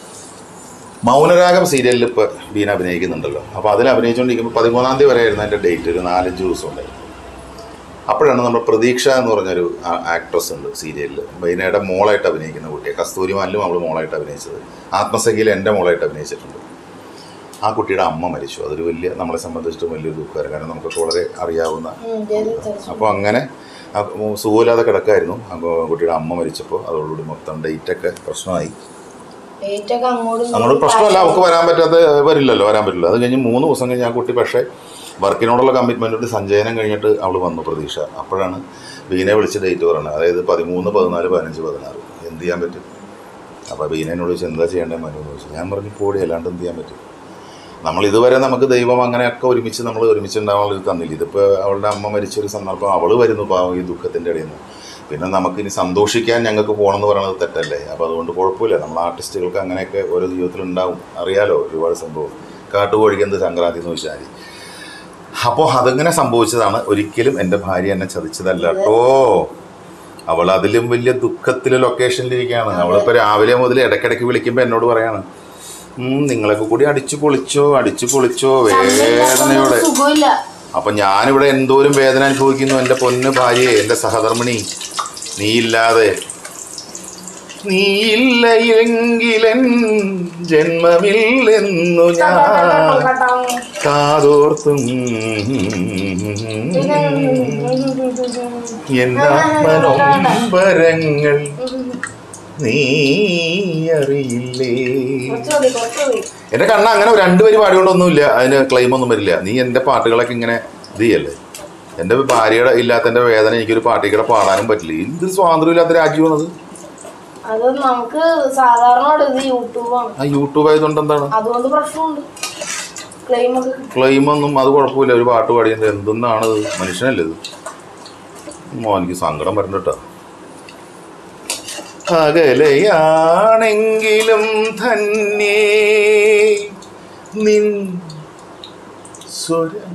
മൗനരാഗം സീരിയലിൽ ഇപ്പോൾ ബീന അഭിനയിക്കുന്നുണ്ടല്ലോ അപ്പോൾ അതിൽ അഭിനയിച്ചുകൊണ്ടിരിക്കുമ്പോൾ പതിമൂന്നാം തീയതി വരെ ആയിരുന്നു എൻ്റെ ഡേറ്റ് ഒരു നാലഞ്ച് ദിവസം ഉണ്ടായിരുന്നു അപ്പോഴാണ് നമ്മുടെ പ്രതീക്ഷ എന്ന് പറഞ്ഞൊരു ആക്ട്രസ് ഉണ്ട് സീരിയലിൽ ബീനയുടെ മോളായിട്ട് അഭിനയിക്കുന്ന കുട്ടിയെ കസ്തൂരിമാനിലും അവൾ മോളായിട്ട് അഭിനയിച്ചത് ആത്മസഖിയിൽ എൻ്റെ മോളായിട്ട് അഭിനയിച്ചിട്ടുണ്ട് ആ കുട്ടിയുടെ അമ്മ മരിച്ചു അതൊരു വലിയ നമ്മളെ സംബന്ധിച്ചിട്ട് വലിയൊരു ദുഃഖമായിരുന്നു കാരണം നമുക്ക് വളരെ അറിയാവുന്ന ഉം, ജയിലിൽ തെറിച്ചു. അപ്പോൾ അങ്ങനെ ആ സുഖമില്ലാതെ കിടക്കായിരുന്നു അപ്പോൾ കുട്ടിയുടെ അമ്മ മരിച്ചപ്പോൾ അതോടുകൂടി മൊത്തം ഡേറ്റൊക്കെ പ്രശ്നമായി ഡേറ്റ് ഒക്കെ അങ്ങോട്ടും അങ്ങോട്ട് ഇങ്ങോട്ടും പ്രശ്നമല്ല അവൾക്ക് വരാൻ പറ്റാത്ത വരില്ലല്ലോ വരാൻ പറ്റില്ല അത് കഴിഞ്ഞ് മൂന്ന് ദിവസം കഴിഞ്ഞ് ആ കുട്ടി പക്ഷേ വർക്കിനോടുള്ള കമ്മിറ്റ്മെൻറ്റോട് സഞ്ചയനം കഴിഞ്ഞിട്ട് അവൾ വന്നു പ്രതീക്ഷ അപ്പോഴാണ് വീനെ വിളിച്ച് ഡേറ്റ് പറയുന്നത് അതായത് പതിമൂന്ന് പതിനാല് പതിനഞ്ച് പതിനാറ് എന്ത് ചെയ്യാൻ പറ്റും അപ്പോൾ വീനോട് ചോദിച്ചു എന്താ ചെയ്യേണ്ടത് മനു എന്ന് ചോദിച്ചു ഞാൻ പറഞ്ഞു പോടി അല്ലാണ്ട് എന്ത് ചെയ്യാൻ പറ്റും നമ്മൾ ഇതുവരെ നമുക്ക് ദൈവം അങ്ങനെയൊക്കെ ഒരുമിച്ച് നമ്മൾ ഒരുമിച്ച് ഉണ്ടാവാനുള്ള ഇത് തന്നില്ല ഇതിപ്പോൾ അവളുടെ അമ്മ മരിച്ചൊരു സന്ദർഭം അവൾ വരുന്നു പാവം ഈ ദുഃഖത്തിൻ്റെ ഇടയിൽ നിന്ന് പിന്നെ നമുക്കിനി സന്തോഷിക്കാൻ ഞങ്ങൾക്ക് പോകണമെന്ന് പറയുന്നത് തെറ്റല്ലേ അപ്പോൾ അതുകൊണ്ട് കുഴപ്പമില്ല നമ്മൾ ആർട്ടിസ്റ്റുകൾക്ക് അങ്ങനെയൊക്കെ ഓരോ ജീവിതത്തിൽ ഉണ്ടാവും അറിയാലോ ഒരുപാട് സംഭവം കാട്ടുകോഴിക്ക് സംക്രാന്തി എന്ന് വെച്ചാൽ അപ്പോൾ അതിങ്ങനെ സംഭവിച്ചതാണ് ഒരിക്കലും എൻ്റെ ഭാര്യ എന്നെ ചതിച്ചതല്ല കേട്ടോ അവൾ അതിലും വലിയ ദുഃഖത്തിലെ ലൊക്കേഷനിലിരിക്കുകയാണ് അവളിപ്പോൾ രാവിലെ മുതൽ ഇടയ്ക്കിടയ്ക്ക് വിളിക്കുമ്പോൾ എന്നോട് പറയാണ് "ഉം, നിങ്ങളൊക്കെ കൂടി അടിച്ചു പൊളിച്ചോ അടിച്ചു പൊളിച്ചോ വേദനയോടെ സുഖമില്ല അപ്പൊ ഞാനിവിടെ എന്തോരം വേദന അനുഭവിക്കുന്നു എൻ്റെ പൊന്ന് ഭാര്യയെ എൻ്റെ സഹധർമ്മിണി നീയില്ലാതെ നീയില്ല എങ്കിലൻ ജന്മമില്ലെന്നു ഞാൻ കാതോർത്തും എന്നാത്മനൊമ്പരങ്ങൾ നീ അറിയില്ലേ കുറച്ചുകൂടി കുറച്ചുകൂടി എൻ്റെ കണ്ണ അങ്ങനെ രണ്ടുപേര് പാടിക്കൊണ്ടൊന്നുമില്ല അതിന് ക്ലെയിം ഒന്നും വരില്ല നീ എൻ്റെ പാട്ടുകളൊക്കെ ഇങ്ങനെ ഇത് ചെയ്യല്ലേ എൻ്റെ ഭാര്യയുടെ ഇല്ലാത്ത എൻ്റെ വേദന എനിക്കൊരു പാട്ടിക്കൂടെ പാടാനും പറ്റില്ല എന്ത് സ്വാതന്ത്ര്യം ഇല്ലാത്ത രാജ്യമാണത് അത് നമുക്ക് സാധാരണ ഇത് യൂട്യൂബാണ് ആ യൂട്യൂബ് ആയതുകൊണ്ട് എന്താണ് അതുകൊണ്ട് പ്രശ്നമുണ്ട് ക്ലെയിം ഒക്കെ കിട്ടും ക്ലെയിം ഒന്നും അത് കുഴപ്പമില്ല ഒരു പാട്ട് പാടിയത് എന്തെന്നാണ് ഇത് മനുഷ്യനല്ലേ ഇത് മോ എനിക്ക് സങ്കടം വരണ്ട കേട്ടോ അകലെയാണെങ്കിലും തന്നെ നിൻ സ്വരം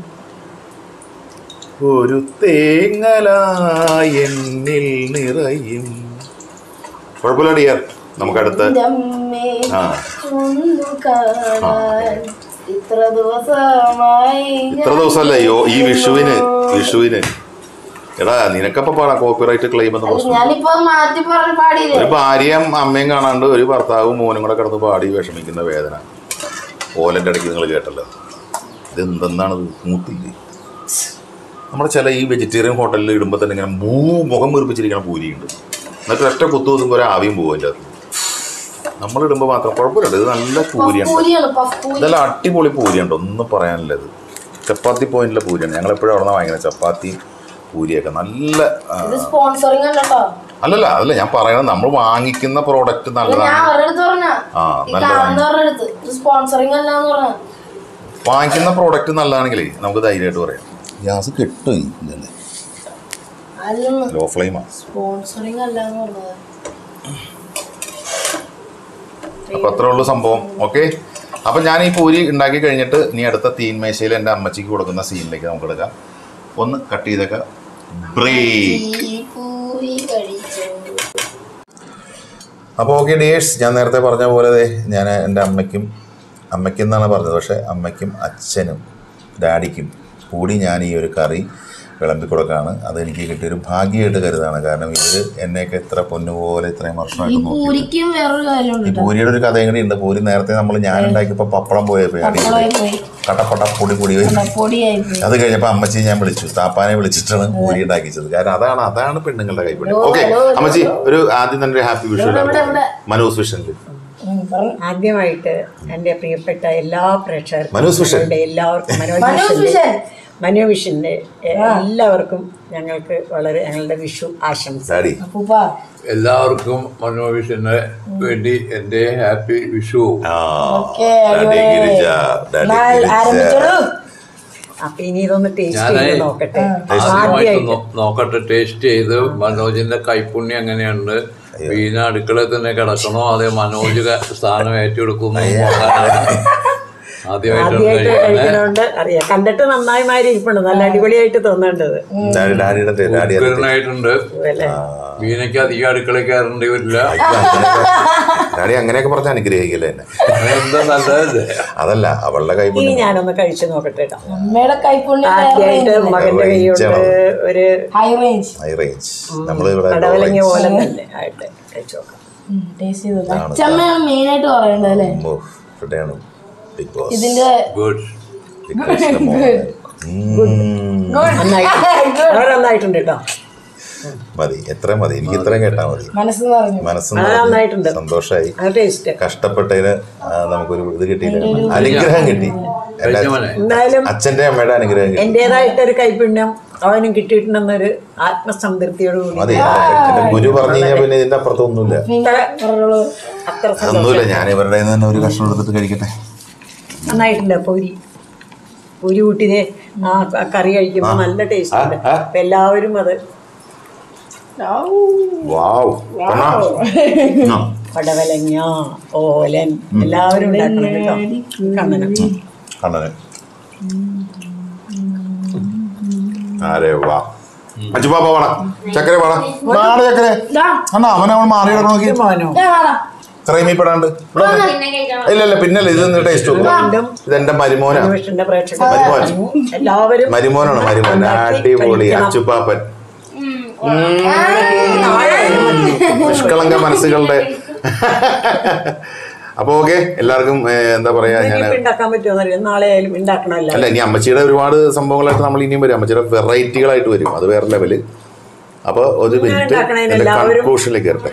ഒരു തേങ്ങലായി എന്നിൽ നിറയും കുഴപ്പമില്ല ഡിയർ നമുക്ക് അടുത്ത എൻ്റെ അമ്മേ ആ ഒന്ന് കാണാൻ ഇത്ര ദിവസമായി ഇത്ര ദിവസമല്ല യോ ഈ വിഷുവിന് വിഷുവിന് എടാ നിനക്കപ്പോ പാടാം കോപ്പിറൈറ്റ് ക്ലെയിം എന്ന പ്രശ്നം ഞാനിപ്പോ മാറ്റി പറഞ്ഞ് പാടിയില്ലേ ഒരു ഭാര്യയും അമ്മയും കാണാണ്ട് ഒരു ഭർത്താവും മോനും കൂടെ കിടന്ന് പാടി വിഷമിക്കുന്ന വേദന ഓലൻ്റെ ഇടയ്ക്ക് നിങ്ങൾ കേട്ടല്ലോ ഇതെന്തെന്നാണ് മൂത്തില്ലേ നമ്മുടെ ചില ഈ വെജിറ്റേറിയൻ ഹോട്ടലിൽ ഇടുമ്പോൾ തന്നെ ഇങ്ങനെ മൂ മുഖം വീർപ്പിച്ചിരിക്കണ പൂരിയുണ്ട് എന്നിട്ട് ഒറ്റ കുത്തു കുത്തുമ്പോൾ ഒരു ആവിയും പോകും അതിൻ്റെ അകത്ത് നമ്മളിടുമ്പോൾ മാത്രം കുഴപ്പമില്ല ഇത് നല്ല പൂരിയാണ് പൂരിയാണ് പഫ് പൂരി ഇതെല്ലാം അടിപൊളി പൂരിയുണ്ട് ഒന്നും പറയാനില്ല ഇത് ചപ്പാത്തി പോയിന്റിലെ പൂരിയാണ് ഞങ്ങൾ എപ്പോഴും അവിടെ നിന്ന് വാങ്ങിക്കുന്നത് ചപ്പാത്തി പൂരിയൊക്കെ നല്ല ആ, ഇത് സ്പോൺസറിങ് അല്ല കേട്ടോ അല്ലല്ല അതല്ല ഞാൻ പറയണത് നമ്മൾ വാങ്ങിക്കുന്ന പ്രോഡക്റ്റ് ഞാൻ നല്ലതാണ് അവരുടെ അടുത്ത് പറഞ്ഞ ആ ഈ നല്ലതാണ് കാണുന്നവരുടെ അടുത്ത് ഇത് സ്പോൺസറിങ് അല്ല എന്ന് പറഞ്ഞ വാങ്ങിക്കുന്ന പ്രോഡക്റ്റ് നല്ലതാണെങ്കിലേ നമുക്ക് ധൈര്യമായിട്ട് പറയാം ഗ്യാസ് കിട്ടും ഇല്ലല്ലേ അല്ലെന്ന് ലോ ഫ്ലെയിമാ സ്പോൺസറിങ് അല്ല എന്ന് പറഞ്ഞത് അപ്പോൾ അത്രേ ഉള്ളൂ സംഭവം ഓക്കെ അപ്പം ഞാൻ ഈ പൂരി ഉണ്ടാക്കി കഴിഞ്ഞിട്ട് നീ അടുത്ത തീൻ മേശയിൽ എൻ്റെ അമ്മച്ചിക്ക് കൊടുക്കുന്ന സീനിലേക്ക് നമുക്ക് എടുക്കാം ഒന്ന് കട്ട് ചെയ്തേക്കാം ബ്രേക്ക് ഈ പൂരി കഴിച്ചു അപ്പോൾ ഓക്കെ ഡിയേഴ്സ് ഞാൻ നേരത്തെ പറഞ്ഞ പോലെ ദേ ഞാൻ എൻ്റെ അമ്മയ്ക്കും അമ്മയ്ക്കെന്നാണ് പറഞ്ഞത് പക്ഷേ അമ്മയ്ക്കും അച്ഛനും ഡാഡിക്കും കൂടി ഞാൻ ഈ ഒരു കറി വിളമ്പി കൊടുക്കാണ് അത് എനിക്ക് കിട്ടിയൊരു ഭാഗ്യമായിട്ട് കരുതാണ് കാരണം ഇവർ എന്നെയൊക്കെ ഇത്ര പൊന്നുപോലെ ഇത്രയും ഈ വർഷമായിട്ട് നോക്കി പൂരിക്കും വേറൊരു കാര്യമുണ്ട് ഈ പൂരിയുടെ ഒരു കഥയും കൂടി ഉണ്ട് പൂരി നേരത്തെ നമ്മൾ ഞാൻ ഉണ്ടാക്കിയപ്പോൾ പപ്പടം പോയപ്പോൾ പപ്പടമായി പോയി കട്ടപ്പട്ട പൊടി പൊടി പോയി പൊടിയായി പോയി അത് കഴിഞ്ഞപ്പോൾ അമ്മച്ചി ഞാൻ വിളിച്ചു താപ്പാനെ വിളിച്ചിട്ടാണ് പൂരി ഉണ്ടാക്കിച്ചത് കാരണം അതാണ് അതാണ് പെണ്ണുങ്ങളുടെ കൈപ്പണി ഓക്കെ അമ്മച്ചി ഒരു ആദ്യം തന്നെ ഒരു ഹാപ്പി വിഷു മനോസ് വിഷനിൽ ഉം, പറഞ്ഞു. ആദ്യമായിട്ട് എൻ്റെ പ്രിയപ്പെട്ട എല്ലാ പ്രേക്ഷകർക്കും മനോസ് വിഷൻ. ഞങ്ങളുടെ എല്ലാവർക്കും മനോജ് മനോജ് വിഷൻ. മനോവിഷന്റെ എല്ലാവർക്കും ഞങ്ങൾക്ക് വളരെ ഞങ്ങളുടെ വിഷു ആശംസ ഡാഡി അപ്പൂപ്പ എല്ലാവർക്കും മനോവിഷന് വേണ്ടി എൻ്റെ ഹാപ്പി വിഷു ആ ഓക്കേ, ഡാഡി അടിപൊളി. ഗിരിജ ഡാഡി എന്നാൽ ഗിരിജ ആരംഭിച്ചോളൂ അപ്പൊ ഇനി ഇതൊന്ന് ടേസ്റ്റ് ഞാൻ ചെയ്ത് നോക്കട്ടെ ആദ്യമായിട്ട് ആദ്യമായിട്ട് നോ- നോക്കട്ടെ ടേസ്റ്റ് ചെയ്ത് മനോജിന്റെ കൈപ്പുണ്യം എങ്ങനെയുണ്ട് വീണ അടുക്കളയിൽ തന്നെ കിടക്കണോ അതേ മനോജ് ക- സ്ഥാനം ഏറ്റെടുക്കുന്നു ആദ്യമായിട്ടാണ് ആദ്യമായിട്ട് കഴിക്കുന്നത് കഴിക്കണോണ്ട് അറിയാം കണ്ടിട്ട് നന്നായി മാറി ഇരിപ്പുണ്ട് നല്ല അടിപൊളിയായിട്ട് തോന്നേണ്ടത് ഡാഡി ഡാഡിയുടെ തേ- ഡാഡി അത് തേ- ഉഗ്രനായിട്ടുണ്ട് അല്ലേ വീണയ്ക്ക് അധികം അടുക്കളയിൽ കയറേണ്ടി വരില്ല അയ്യോ, അങ്ങനെയൊക്കെ- ഡാഡി അങ്ങനെയൊക്കെ പറഞ്ഞ അനുഗ്രഹിക്കില്ല എന്നെ എന്താ നല്ലതല്ലേ അതല്ല അവളുടെ ഇനി കൈപ്പുണ്യം ഞാനൊന്ന് കഴിച്ചു നോക്കട്ടെ കേട്ടോ അമ്മയുടെ കൈപ്പുണ്യം ആദ്യമായിട്ട് മകന്റെ കൈകൊണ്ട് ഒരു ഹൈ റേഞ്ച് ഹൈ റേഞ്ച് നമ്മൾ ഇവിടെ കടവലങ്ങിയ പോലെ തന്നെ ആയിട്ട് കഴിച്ചു നോക്കാം ടേസ്റ്റ് ചെയ്തത് അച്ഛമ്മയാണ് മെയിൻ ആയിട്ട് പറയേണ്ടത് അല്ലേ ഇവിടെയാണ് ബിഗ് ബോസ് ഇതിന്റെ ഗുഡ് ബിഗ് ബോസിന്റെ മോഹൻ ഉം. നന്നായിട്ട് വളരെ നന്നായിട്ടുണ്ട് കേട്ടോ മതി എത്ര മതി എനിക്ക് ഇത്രയും കേട്ടാ മതി മനസ്സ് നിറഞ്ഞു മനസ്സ് അത് നന്നായിട്ടുണ്ട് സന്തോഷമായി അത് ടേസ്റ്റ് കഷ്ടപ്പെട്ടതിന് ആ, നമുക്കൊരു ഇത് കിട്ടിയില്ല അനുഗ്രഹം കിട്ടി എൻ്റെ കഴിച്ച മോനെ എന്തായാലും അച്ഛന്റെ അമ്മയുടെ അനുഗ്രഹം കിട്ടി എന്റേതായിട്ടൊരു കൈപുണ്യം അവനും കിട്ടിയിട്ടുണ്ടെന്നൊരു ആത്മസംതൃപ്തിയോടുകൂടി മതി എന്റെ ഗുരു പറഞ്ഞു കഴിഞ്ഞാൽ പിന്നെ ഇതിന്റെ അപ്പുറത്തൊന്നുമില്ല പിന്നെ പറഞ്ഞോളൂ അത്ര അതൊന്നുമില്ല ഞാൻ ഇവരുടെ കയ്യിൽ നിന്ന് തന്നെ ഒരു കഷ്ണം എടുത്തിട്ട് കഴിക്കട്ടെ നന്നായിട്ടുണ്ട് പൂരി പൂരി കൂട്ടിനെ ആ ക- കറി കഴിക്കുമ്പോൾ നല്ല ടേസ്റ്റ് ഉണ്ട് അപ്പൊ എല്ലാവരും അത് വാവ് കൊള്ളാം. ആ. പടവലങ്ങ ഓലൻ എല്ലാവരും ഉണ്ടാക്കണം കേട്ടോ കണ്ണനും കണ്ണന് ആരെ വാ അച്ചുപ്പാ പോവാണ ചക്കര വാടാ വാട ചക്കര ദാ, അണ്ണാ അവൻ അവൻ മാറി കിടക്കണ നോക്കി മോനോ ഞാൻ കാണാം ക്രൈമിപ്പെടാണ്ട് ഇവിടെ വന്ന്. ഇല്ല ഇല്ല പിന്നല്ല ഇത് ടേസ്റ്റ് നോക്കും ഇതെന്റെ മരുമോനാ വിഷ്ണുന്റെ പ്രേക്ഷകർ മരുമോൻ എല്ലാവരും മരുമോനാണ് മരുമോൻ അടിപൊളി അച്ചുപ്പാപ്പൻ നിഷ്കളങ്ക മനസ്സുകളുടെ അപ്പൊ ഓക്കെ എല്ലാവർക്കും ഏ, എന്താ പറയാ ഞാൻ ഇനിയിപ്പോ ഉണ്ടാക്കാൻ പറ്റുമോ എന്നറിയാം നാളെ ആയാലും ഉണ്ടാക്കണമല്ലോ അല്ല ഇനി അമ്മച്ചിയുടെ ഒരുപാട് സംഭവങ്ങളായിട്ട് നമ്മൾ ഇനിയും വരും അമ്മച്ചിയുടെ വെറൈറ്റികളായിട്ട് വരും അത് വേറെ ലെവല് അപ്പൊ ഒരു മിനിറ്റ് ഉണ്ടാക്കണേന് എന്റെ എല്ലാവരും- കൺക്ലൂഷനിലേക്ക് കയറട്ടെ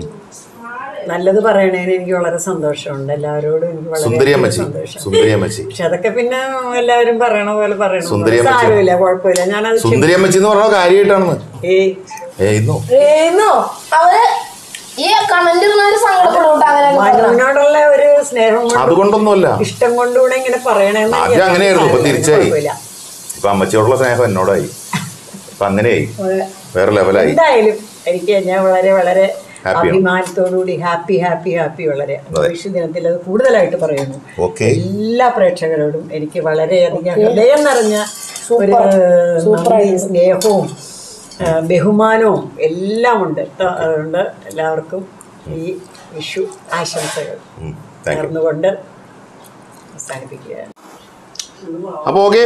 നല്ലത് പറയണേന് എനിക്ക് വളരെ സന്തോഷമുണ്ട് എല്ലാവരോടും എനിക്ക് വളരെ സുന്ദരി അമ്മച്ചി സന്തോഷം സുന്ദരി അമ്മച്ചി പക്ഷെ അതൊക്കെ പിന്നെ എല്ലാവരും പറയണ പോലെ പറയണം സുന്ദരി അമ്മച്ചി. സാരമില്ല കുഴപ്പമില്ല ഞാനത് സുന്ദരി അമ്മച്ചി എന്ന് പറഞ്ഞ കാര്യമായിട്ടാണെന്ന് ഏയ് ഏ ഇന്നോ ഏന്നോ അവര് ഈ കമന്റ് ഇടുന്നവര് സങ്കടപ്പെടും അങ്ങനെ മനുവിനോടുള്ള ഒരു സ്നേഹം കൊണ്ട് അതുകൊണ്ടൊന്നുമല്ല ഇഷ്ടം കൊണ്ടുകൂടെ ഇങ്ങനെ പറയണമെന്ന് ആദ്യം അങ്ങനെയായിരുന്നു ഇപ്പൊ തിരിച്ചായി കുഴപ്പമില്ല. ഇപ്പൊ അമ്മച്ചിയോടുള്ള സ്നേഹം എന്നോടായി ഇപ്പൊ അങ്ങനെയായി വേറെ ലെവലായി എന്തായാലും എനിക്ക് ഞാൻ വളരെ വളരെ Happy ആണ്. അഭിമാനത്തോടുകൂടി ഹാപ്പി ഹാപ്പി ഹാപ്പി വളരെ വിഷു ദിനത്തിൽ അത് കൂടുതലായിട്ട് പറയുന്നു ഓക്കെ എല്ലാ പ്രേക്ഷകരോടും എനിക്ക് വളരെയധികം ഹൃദയം നിറഞ്ഞ ഒരു നന്ദിയും സ്നേഹവും ആ, ബഹുമാനവും എല്ലാം ഉണ്ട് ട്ടോ. അതുകൊണ്ട് എല്ലാവർക്കും ഈ വിഷു ആശംസകൾ താങ്ക് യു നേർന്നുകൊണ്ട് അവസാനിപ്പിക്കുകയാണ് അപ്പോൾ ഓക്കെ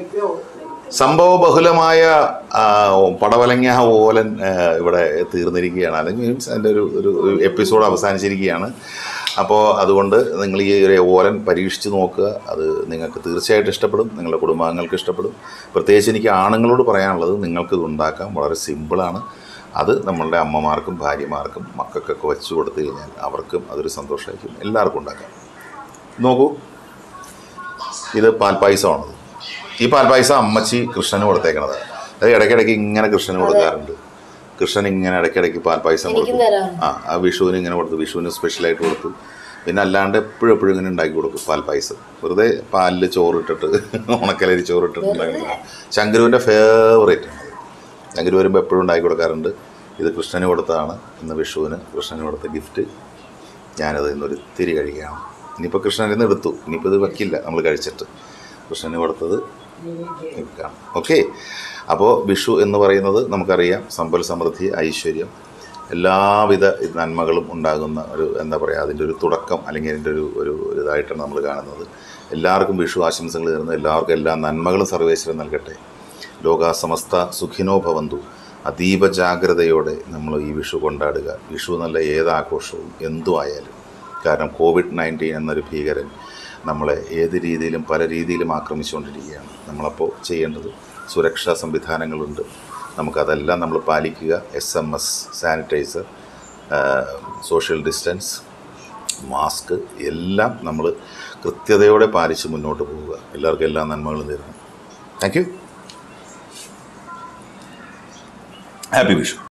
സംഭവ ബഹുലമായ ആ, പടവലങ്ങ ഓലൻ ആ, ഇവിടെ തീർന്നിരിക്കുകയാണ് അല്ലെങ്കിൽ മീൻസ് അതിൻ്റെ ഒരു ഒരു എപ്പിസോഡ് അവസാനിച്ചിരിക്കുകയാണ് അപ്പോൾ അതുകൊണ്ട് നിങ്ങൾ ഈ ഒരു ഓലൻ പരീക്ഷിച്ച് നോക്കുക അത് നിങ്ങൾക്ക് തീർച്ചയായിട്ടും ഇഷ്ടപ്പെടും നിങ്ങളുടെ കുടുംബാംഗങ്ങൾക്ക് ഇഷ്ടപ്പെടും പ്രത്യേകിച്ച് എനിക്ക് ആണുങ്ങളോട് പറയാനുള്ളത് നിങ്ങൾക്ക് ഇത് ഉണ്ടാക്കാം വളരെ സിമ്പിളാണ് അത് നമ്മളുടെ അമ്മമാർക്കും ഭാര്യമാർക്കും മക്കൾക്കൊക്കെ വെച്ച് കൊടുത്തു കഴിഞ്ഞാൽ അവർക്കും അതൊരു സന്തോഷമായിരിക്കും എല്ലാവർക്കും ഉണ്ടാക്കാം നോക്കൂ ഇത് പാൽപ്പായസമാണത് ഈ പാൽപ്പായസം അമ്മച്ചി കൃഷ്ണന് കൊടുത്തേക്കണത് അത് ഇടയ്ക്കിടയ്ക്ക് ഇങ്ങനെ കൃഷ്ണന് കൊടുക്കാറുണ്ട് കൃഷ്ണൻ ഇങ്ങനെ ഇടയ്ക്കിടയ്ക്ക് പാൽപ്പായസം കൊടുക്കും ആ ആ വിഷുവിന് ഇങ്ങനെ കൊടുത്തു വിഷുവിന് സ്പെഷ്യലായിട്ട് കൊടുത്തു പിന്നെ അല്ലാണ്ട് എപ്പോഴും എപ്പോഴും ഇങ്ങനെ ഉണ്ടാക്കി കൊടുക്കും പാൽപ്പായസം വെറുതെ പാലിൽ ചോറിട്ടിട്ട് ഉണക്കലരി ചോറിട്ടിട്ട് ഉണ്ടാക്കുന്ന ശങ്കുരുവിൻ്റെ ഫേവറേറ്റ് ആണ് ശങ്കുരു വരുമ്പോൾ എപ്പോഴും ഉണ്ടാക്കി കൊടുക്കാറുണ്ട് ഇത് കൃഷ്ണന് കൊടുത്തതാണ് ഇന്ന് വിഷുവിന് കൃഷ്ണന് കൊടുത്ത ഗിഫ്റ്റ് ഞാനത് ഇന്നൊരു തിരി കഴിക്കുകയാണ് ഇനിയിപ്പോൾ കൃഷ്ണനിൽ നിന്ന് എടുത്തു ഇനിയിപ്പോൾ ഇത് വയ്ക്കില്ല നമ്മൾ കഴിച്ചിട്ട് കൃഷ്ണന് കൊടുത്തത് കാണാം ഓക്കെ അപ്പോൾ വിഷു എന്ന് പറയുന്നത് നമുക്കറിയാം സമ്പൽ സമൃദ്ധി ഐശ്വര്യം എല്ലാവിധ നന്മകളും ഉണ്ടാകുന്ന ഒരു എന്താ പറയുക അതിൻ്റെ ഒരു തുടക്കം അല്ലെങ്കിൽ അതിൻ്റെ ഒരു ഒരു ഒരു ഇതായിട്ടാണ് നമ്മൾ കാണുന്നത് എല്ലാവർക്കും വിഷു ആശംസകൾ നേരുന്നു എല്ലാവർക്കും എല്ലാ നന്മകളും സർവേശ്വരൻ നൽകട്ടെ ലോകാസമസ്ത സുഖിനോ ഭവന്തു അതീവ ജാഗ്രതയോടെ നമ്മൾ ഈ വിഷു കൊണ്ടാടുക വിഷു എന്നല്ല ഏത് ആഘോഷവും എന്തും ആയാലും കാരണം കോവിഡ് നയൻറ്റീൻ എന്നൊരു ഭീകരൻ നമ്മളെ ഏത് രീതിയിലും പല രീതിയിലും ആക്രമിച്ചുകൊണ്ടിരിക്കുകയാണ് നമ്മളപ്പോൾ ചെയ്യേണ്ടത് സുരക്ഷാ സംവിധാനങ്ങളുണ്ട് നമുക്കതെല്ലാം നമ്മൾ പാലിക്കുക S M S sanitiser social distance mask എല്ലാം നമ്മൾ കൃത്യതയോടെ പാലിച്ച് മുന്നോട്ട് പോവുക എല്ലാവർക്കും എല്ലാ നന്മകളും തരുന്നു താങ്ക് യു ഹാപ്പി വിഷു